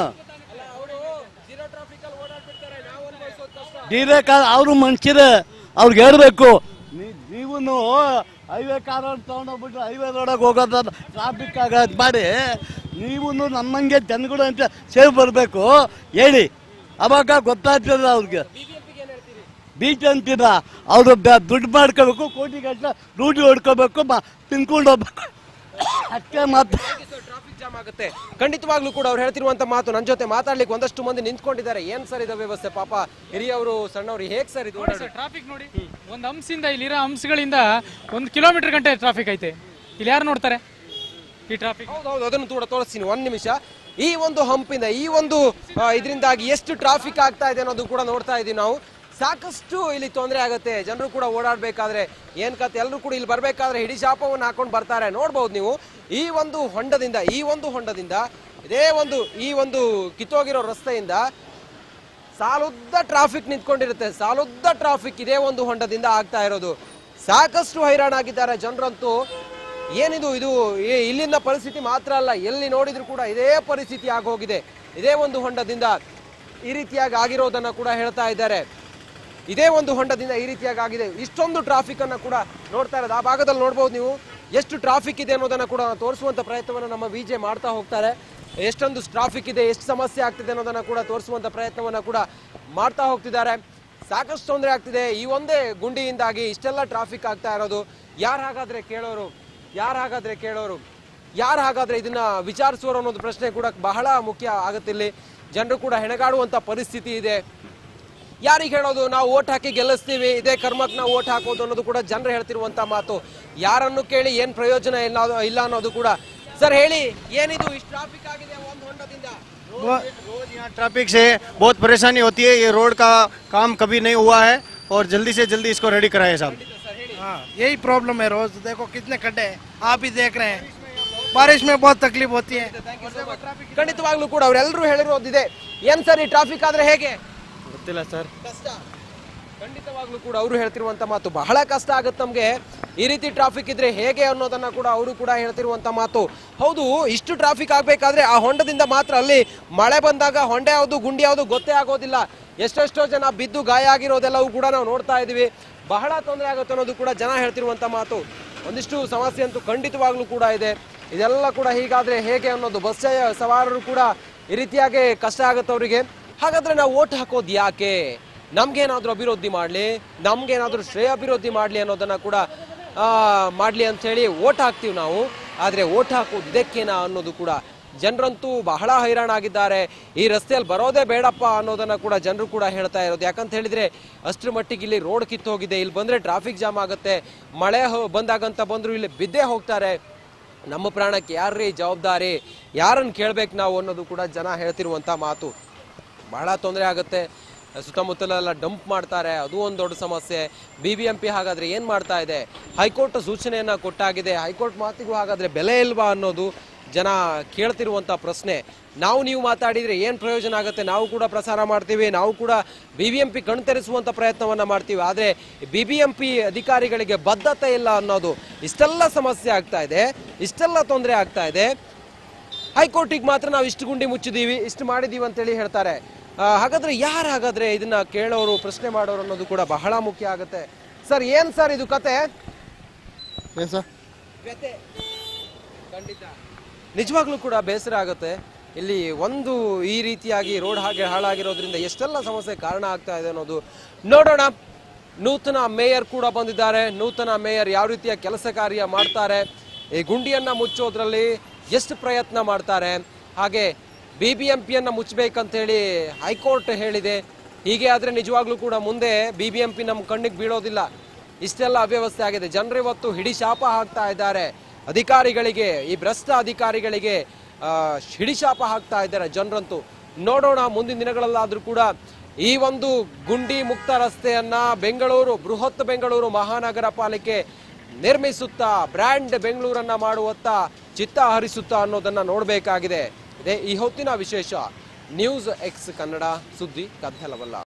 ಡಿರೇ ಕಾರ್ ಅವರು ಮನುಷ್ಯರೇ ಅವ್ರಿಗೆ ಹೇಳ್ಬೇಕು ನೀವು ಹೈವೇ ಕಾರ್ ತೊಗೊಂಡೋಗ್ಬಿಟ್ಟು ಹೈವೇ ರೋಡಾಗ ಹೋಗೋದ ಟ್ರಾಫಿಕ್ ಆಗೋದು ಮಾಡಿ ನೀವು ನಮ್ಮಂಗೆ ಜನಗಳು ಅಂತ ಸೇವ್ ಬರಬೇಕು ಹೇಳಿ ಅವಾಗ ಗೊತ್ತಾಗ್ತದೆ ಅವ್ರಿಗೆ ಬೀಚ್ ಅಂತೀರ ಅವರು ದುಡ್ಡು ಮಾಡ್ಕೋಬೇಕು ಕೋಟಿ ಗಟ್ಟಲೆ ಡ್ಯೂಟಿ ಹೊಡ್ಕೋಬೇಕು ಮ ತಿನ್ಕೊಂಡು ಹೋಗ್ಬೇಕು ಅಷ್ಟೇ ಮಾತ್ರ ಟ್ರಾಫಿಕ್ ಜಾಮ್ ಆಗುತ್ತೆ ಖಂಡಿತವಾಗ್ಲೂ ಕೂಡ ಅವ್ರು ಹೇಳ್ತಿರುವಂತ ಮಾತು ನನ್ನ ಜೊತೆ ಮಾತಾಡ್ಲಿಕ್ಕೆ ಒಂದಷ್ಟು ಮಂದಿ ನಿಂತ್ಕೊಂಡಿದ್ದಾರೆ ಏನ್ ಸರ್ ಇದು ವ್ಯವಸ್ಥೆ ಪಾಪ ಹಿರಿಯವರು ಸಣ್ಣವರು ಹೇಗ್ ಸರ್ ಇದು ಓಡಾಡೋದು? ಟ್ರಾಫಿಕ್ ನೋಡಿ ಒಂದು ಹಂಸದಿಂದ ಇಲ್ಲಿರೋ ಹಂಸಗಳಿಂದ ಒಂದು ಕಿಲೋಮೀಟರ್ ಗಂಟೆ ಟ್ರಾಫಿಕ್ ಐತೆ ಇಲ್ಲಿ ಯಾರು ನೋಡ್ತಾರೆ ಈ ಟ್ರಾಫಿಕ್ ಹೌದು ಅದನ್ನು ಕೂಡ ತೋರಿಸ್ತೀನಿ ಒಂದ್ ನಿಮಿಷ ಈ ಒಂದು ಹಂಪಿಂದ ಈ ಒಂದು ಆ, ಇದರಿಂದಾಗಿ ಎಷ್ಟು ಟ್ರಾಫಿಕ್ ಆಗ್ತಾ ಇದೆ ಅನ್ನೋದು ಕೂಡ ನೋಡ್ತಾ ಇದೀವಿ ನಾವು ಸಾಕಷ್ಟು ಇಲ್ಲಿ ತೊಂದರೆ ಆಗುತ್ತೆ ಜನರು ಕೂಡ ಓಡಾಡ್ಬೇಕಾದ್ರೆ ಏನ್ ಕತೆ ಎಲ್ಲರೂ ಕೂಡ ಇಲ್ಲಿ ಬರ್ಬೇಕಾದ್ರೆ ಹಿಡಿ ಶಾಪವನ್ನು ಹಾಕೊಂಡು ಬರ್ತಾರೆ ನೋಡ್ಬೋದು ನೀವು ಈ ಒಂದು ಹೊಂಡದಿಂದ ಈ ಒಂದು ಹೊಂಡದಿಂದ ಇದೇ ಒಂದು ಈ ಒಂದು ಕಿತ್ತೋಗಿರೋ ರಸ್ತೆಯಿಂದ ಸಾಲುದ್ದ ಟ್ರಾಫಿಕ್ ನಿಂತ್ಕೊಂಡಿರುತ್ತೆ ಸಾಲುದ್ದ ಟ್ರಾಫಿಕ್ ಇದೇ ಒಂದು ಹೊಂಡದಿಂದ ಆಗ್ತಾ ಇರೋದು ಸಾಕಷ್ಟು ಹೈರಾಣಾಗಿದ್ದಾರೆ ಜನರಂತೂ ಏನಿದು ಇದು ಈ- ಇಲ್ಲಿನ ಪರಿಸ್ಥಿತಿ ಮಾತ್ರ ಅಲ್ಲ ಎಲ್ಲಿ ನೋಡಿದ್ರು ಕೂಡ ಇದೇ ಪರಿಸ್ಥಿತಿ ಆಗೋಗಿದೆ ಇದೇ ಒಂದು ಹೊಂಡದಿಂದ ಈ ರೀತಿಯಾಗಿ ಆಗಿರೋದನ್ನ ಕೂಡ ಹೇಳ್ತಾ ಇದ್ದಾರೆ ಇದೇ ಒಂದು ಹೊಂಡದಿಂದ ಈ ರೀತಿಯಾಗಿ ಆಗಿದೆ ಇಷ್ಟೊಂದು ಟ್ರಾಫಿಕ್ ಅನ್ನ ಕೂಡ ನೋಡ್ತಾ ಇರೋದು ಆ ಭಾಗದಲ್ಲಿ ನೋಡ್ಬೋದು ನೀವು ಎಷ್ಟು ಟ್ರಾಫಿಕ್ ಇದೆ ಅನ್ನೋದನ್ನ ಕೂಡ ತೋರಿಸುವಂತ ಪ್ರಯತ್ನವನ್ನು ನಮ್ಮ ವಿಜೆ ಮಾಡ್ತಾ ಹೋಗ್ತಾರೆ ಎಷ್ಟೊಂದು ಟ್ರಾಫಿಕ್ ಇದೆ ಎಷ್ಟು ಸಮಸ್ಯೆ ಆಗ್ತಿದೆ ಅನ್ನೋದನ್ನ ಕೂಡ ತೋರಿಸುವಂತ ಪ್ರಯತ್ನವನ್ನ ಕೂಡ ಮಾಡ್ತಾ ಹೋಗ್ತಿದ್ದಾರೆ ಸಾಕಷ್ಟು ತೊಂದರೆ ಆಗ್ತಿದೆ ಈ ಒಂದೇ ಗುಂಡಿಯಿಂದಾಗಿ ಇಷ್ಟೆಲ್ಲ ಟ್ರಾಫಿಕ್ ಆಗ್ತಾ ಇರೋದು ಯಾರು ಹಾಗಾದ್ರೆ ಕೇಳೋರು ಯಾರು ಹಾಗಾದ್ರೆ ಕೇಳೋರು ಯಾರು ಹಾಗಾದ್ರೆ ಇದನ್ನ ವಿಚಾರಿಸುವರು ಅನ್ನೋದು ಪ್ರಶ್ನೆ ಕೂಡ ಬಹಳ ಮುಖ್ಯ ಆಗುತ್ತೆ ಇಲ್ಲಿ ಜನರು ಕೂಡ ಹೆಣಗಾಡುವಂತ ಪರಿಸ್ಥಿತಿ ಇದೆ ಯಾರಿಗೆ ಹೇಳೋದು ನಾವು ಓಟ್ ಹಾಕಿ ಗೆಲ್ಲಿಸ್ತೀವಿ ಇದೇ ಕರ್ಮಕ್ಕೆ ನಾವು ಓಟ್ ಹಾಕೋದು ಅನ್ನೋದು ಕೂಡ ಜನರು ಹೇಳ್ತಿರುವಂತ ಮಾತು ಯಾರನ್ನು ಕೇಳಿ ಏನ್ ಪ್ರಯೋಜನ ಇಲ್ಲ ಇಲ್ಲ ಅನ್ನೋದು ಕೂಡ ಸರ್ ಹೇಳಿ ಏನಿದು ಇಷ್ಟು ಟ್ರಾಫಿಕ್ ಆಗಿದೆ ಒಂದು ಹೊಂಡದಿಂದ रोज यहाँ ट्रैफिक से बहुत परेशानी होती है ये रोड का काम कभी नहीं हुआ है और जल्दी से जल्दी इसको रेडी कराए साहब हाँ यही प्रॉब्लम है रोज देखो कितने खड्डे हैं आप ही देख रहे हैं बारिश में बहुत तकलीफ होती है ಖಂಡಿತವಾಗ್ಲೂ ಕೂಡ ಅವರೆಲ್ಲರೂ ಹೇಳಿರೋದಿದೆ ಏನ್ ಸರ್ ಈ ಟ್ರಾಫಿಕ್ ಆದ್ರೆ ಹೇಗೆ ಗೊತ್ತಿಲ್ಲ ಸರ್ ಕಷ್ಟ ಖಂಡಿತವಾಗ್ಲೂ ಕೂಡ ಅವರು ಹೇಳ್ತಿರುವಂತ ಮಾತು ಬಹಳ ಕಷ್ಟ ಆಗುತ್ತೆ ನಮ್ಗೆ ಈ ರೀತಿ ಟ್ರಾಫಿಕ್ ಇದ್ರೆ ಹೇಗೆ ಅನ್ನೋದನ್ನ ಕೂಡ ಅವರು ಕೂಡ ಹೇಳ್ತಿರುವಂತ ಮಾತು ಹೌದು ಇಷ್ಟು ಟ್ರಾಫಿಕ್ ಆಗ್ಬೇಕಾದ್ರೆ ಆ ಹೊಂಡದಿಂದ ಮಾತ್ರ ಅಲ್ಲಿ ಮಳೆ ಬಂದಾಗ ಹೊಂಡೆ ಯಾವುದು ಗುಂಡಿ ಯಾವುದು ಗೊತ್ತೇ ಆಗೋದಿಲ್ಲ ಎಷ್ಟೆಷ್ಟೋ ಜನ ಬಿದ್ದು ಗಾಯ ಆಗಿರೋದೆಲ್ಲವೂ ಕೂಡ ನಾವು ನೋಡ್ತಾ ಇದೀವಿ ಬಹಳ ತೊಂದರೆ ಆಗುತ್ತೆ ಅನ್ನೋದು ಕೂಡ ಜನ ಹೇಳ್ತಿರುವಂತ ಮಾತು ಒಂದಿಷ್ಟು ಸಮಸ್ಯೆ ಅಂತೂ ಖಂಡಿತವಾಗ್ಲೂ ಕೂಡ ಇದೆ ಇದೆಲ್ಲ ಕೂಡ ಹೀಗಾದ್ರೆ ಹೇಗೆ ಅನ್ನೋದು ಬಸ್ ಸವಾರರು ಕೂಡ ಈ ರೀತಿಯಾಗಿ ಕಷ್ಟ ಆಗುತ್ತೆ ಅವರಿಗೆ ಹಾಗಾದ್ರೆ ನಾವು ಓಟ್ ಹಾಕೋದು ಯಾಕೆ ನಮ್ಗೇನಾದ್ರೂ ಅಭಿವೃದ್ಧಿ ಮಾಡಲಿ ನಮ್ಗೇನಾದ್ರೂ ಶ್ರೇಯ ಅಭಿವೃದ್ಧಿ ಮಾಡಲಿ ಅನ್ನೋದನ್ನ ಕೂಡ ಆ, ಮಾಡ್ಲಿ ಅಂತ ಹೇಳಿ ಓಟ್ ಹಾಕ್ತೀವಿ ನಾವು ಆದ್ರೆ ಓಟ್ ಹಾಕೋದು ಇದಕ್ಕೇನಾ ಅನ್ನೋದು ಕೂಡ ಜನರಂತೂ ಬಹಳ ಹೈರಾಣ ಆಗಿದ್ದಾರೆ ಈ ರಸ್ತೆಯಲ್ಲಿ ಬರೋದೇ ಬೇಡಪ್ಪ ಅನ್ನೋದನ್ನ ಕೂಡ ಜನರು ಕೂಡ ಹೇಳ್ತಾ ಇರೋದು ಯಾಕಂತ ಹೇಳಿದ್ರೆ ಅಷ್ಟರ ಮಟ್ಟಿಗೆ ಇಲ್ಲಿ ರೋಡ್ ಕಿತ್ತು ಹೋಗಿದೆ ಇಲ್ಲಿ ಬಂದ್ರೆ ಟ್ರಾಫಿಕ್ ಜಾಮ್ ಆಗುತ್ತೆ ಮಳೆ ಹೋ- ಬಂದಾಗಂತ ಬಂದ್ರು ಇಲ್ಲಿ ಬಿದ್ದೇ ಹೋಗ್ತಾರೆ ನಮ್ಮ ಪ್ರಾಣಕ್ಕೆ ಯಾರ್ರೀ ಜವಾಬ್ದಾರಿ ಯಾರನ್ನು ಕೇಳ್ಬೇಕು ನಾವು ಅನ್ನೋದು ಕೂಡ ಜನ ಹೇಳ್ತಿರುವಂತ ಮಾತು ಬಹಳ ತೊಂದರೆ ಆಗುತ್ತೆ ಸುತ್ತಮುತ್ತಲೆಲ್ಲ ಡಂಪ್ ಮಾಡ್ತಾರೆ ಅದು ಒಂದು ದೊಡ್ಡ ಸಮಸ್ಯೆ ಬಿ ಬಿ ಎಂ ಪಿ ಹಾಗಾದ್ರೆ ಏನು ಮಾಡ್ತಾ ಇದೆ ಹೈಕೋರ್ಟ್ ಸೂಚನೆಯನ್ನ ಕೊಟ್ಟಾಗಿದೆ ಹೈಕೋರ್ಟ್ ಮಾತಿಗೂ ಹಾಗಾದ್ರೆ ಬೆಲೆ ಇಲ್ವಾ ಅನ್ನೋದು ಜನ ಕೇಳ್ತಿರುವಂತ ಪ್ರಶ್ನೆ ನಾವು ನೀವು ಮಾತಾಡಿದ್ರೆ ಏನು ಪ್ರಯೋಜನ ಆಗುತ್ತೆ ನಾವು ಕೂಡ ಪ್ರಸಾರ ಮಾಡ್ತೀವಿ ನಾವು ಕೂಡ ಬಿ ಬಿ ಎಂ ಪಿ ಕಣ್ತೆರೆಸುವಂತ ಪ್ರಯತ್ನವನ್ನ ಮಾಡ್ತೀವಿ ಆದರೆ ಬಿ ಬಿ ಎಂ ಪಿ ಅಧಿಕಾರಿಗಳಿಗೆ ಬದ್ಧತೆ ಇಲ್ಲ ಅನ್ನೋದು ಇಷ್ಟೆಲ್ಲ ಸಮಸ್ಯೆ ಆಗ್ತಾ ಇದೆ ಇಷ್ಟೆಲ್ಲ ತೊಂದರೆ ಆಗ್ತಾ ಇದೆ ಹೈಕೋರ್ಟಿಗೆ ಮಾತ್ರ ನಾವು ಇಷ್ಟು ಗುಂಡಿ ಮುಚ್ಚಿದೀವಿ ಇಷ್ಟು ಮಾಡಿದೀವಿ ಅಂತೇಳಿ ಹೇಳ್ತಾರೆ ಆ, ಹಾಗಾದ್ರೆ ಯಾರು ಹಾಗಾದ್ರೆ ಇದನ್ನ ಕೇಳೋರು ಪ್ರಶ್ನೆ ಮಾಡೋರು ಅನ್ನೋದು ಕೂಡ ಬಹಳ ಮುಖ್ಯ ಆಗುತ್ತೆ ಸರ್ ಏನ್ ಸರ್ ಇದು ಕತೆ ಏನು ಸರ್ ನಿಜವಾಗ್ಲೂ ಕೂಡ ಬೇಸರ ಆಗುತ್ತೆ ಇಲ್ಲಿ ಒಂದು ಈ ರೀತಿಯಾಗಿ ರೋಡ್ ಹಾಗೆ ಹಾಳಾಗಿರೋದ್ರಿಂದ ಎಷ್ಟೆಲ್ಲ ಸಮಸ್ಯೆ ಕಾರಣ ಆಗ್ತಾ ಇದೆ ಅನ್ನೋದು ನೋಡೋಣ ನೂತನ ಮೇಯರ್ ಕೂಡ ಬಂದಿದ್ದಾರೆ ನೂತನ ಮೇಯರ್ ಯಾವ ರೀತಿಯ ಕೆಲಸ ಕಾರ್ಯ ಮಾಡ್ತಾರೆ ಈ ಗುಂಡಿಯನ್ನ ಮುಚ್ಚೋದ್ರಲ್ಲಿ ಎಷ್ಟು ಪ್ರಯತ್ನ ಮಾಡ್ತಾರೆ ಹಾಗೆ ಬಿ ಬಿ ಎಂ ಪಿಯನ್ನು ಮುಚ್ಚಬೇಕಂತೇಳಿ ಹೈಕೋರ್ಟ್ ಹೇಳಿದೆ ಹೀಗೆ ಆದರೆ ನಿಜವಾಗ್ಲೂ ಕೂಡ ಮುಂದೆ ಬಿ ಬಿ ಎಂ ಪಿ ನಮ್ಮ ಕಣ್ಣಿಗೆ ಬೀಳೋದಿಲ್ಲ ಇಷ್ಟೆಲ್ಲ ಅವ್ಯವಸ್ಥೆ ಆಗಿದೆ ಜನರು ಇವತ್ತು ಹಿಡಿ ಶಾಪ ಹಾಕ್ತಾ ಇದ್ದಾರೆ ಅಧಿಕಾರಿಗಳಿಗೆ ಈ ಭ್ರಷ್ಟ ಅಧಿಕಾರಿಗಳಿಗೆ ಆ, ಹಿಡಿ ಶಾಪ ಹಾಕ್ತಾ ಇದ್ದಾರೆ ಜನರಂತೂ ನೋಡೋಣ ಮುಂದಿನ ದಿನಗಳಲ್ಲಾದ್ರೂ ಕೂಡ ಈ ಒಂದು ಗುಂಡಿ ಮುಕ್ತ ರಸ್ತೆಯನ್ನ ಬೆಂಗಳೂರು ಬೃಹತ್ ಬೆಂಗಳೂರು ಮಹಾನಗರ ಪಾಲಿಕೆ ನಿರ್ಮಿಸುತ್ತಾ ಬ್ರ್ಯಾಂಡ್ ಬೆಂಗಳೂರನ್ನ ಮಾಡುವತ್ತ ಚಿತ್ತ ಹರಿಸುತ್ತಾ ಅನ್ನೋದನ್ನ ನೋಡಬೇಕಾಗಿದೆ ಇದೇ ಈ ಹೊತ್ತಿನ ವಿಶೇಷ ನ್ಯೂಸ್ ಎಕ್ಸ್ ಕನ್ನಡ ಸುದ್ದಿ ಕದ್ದಲವಲ್ಲ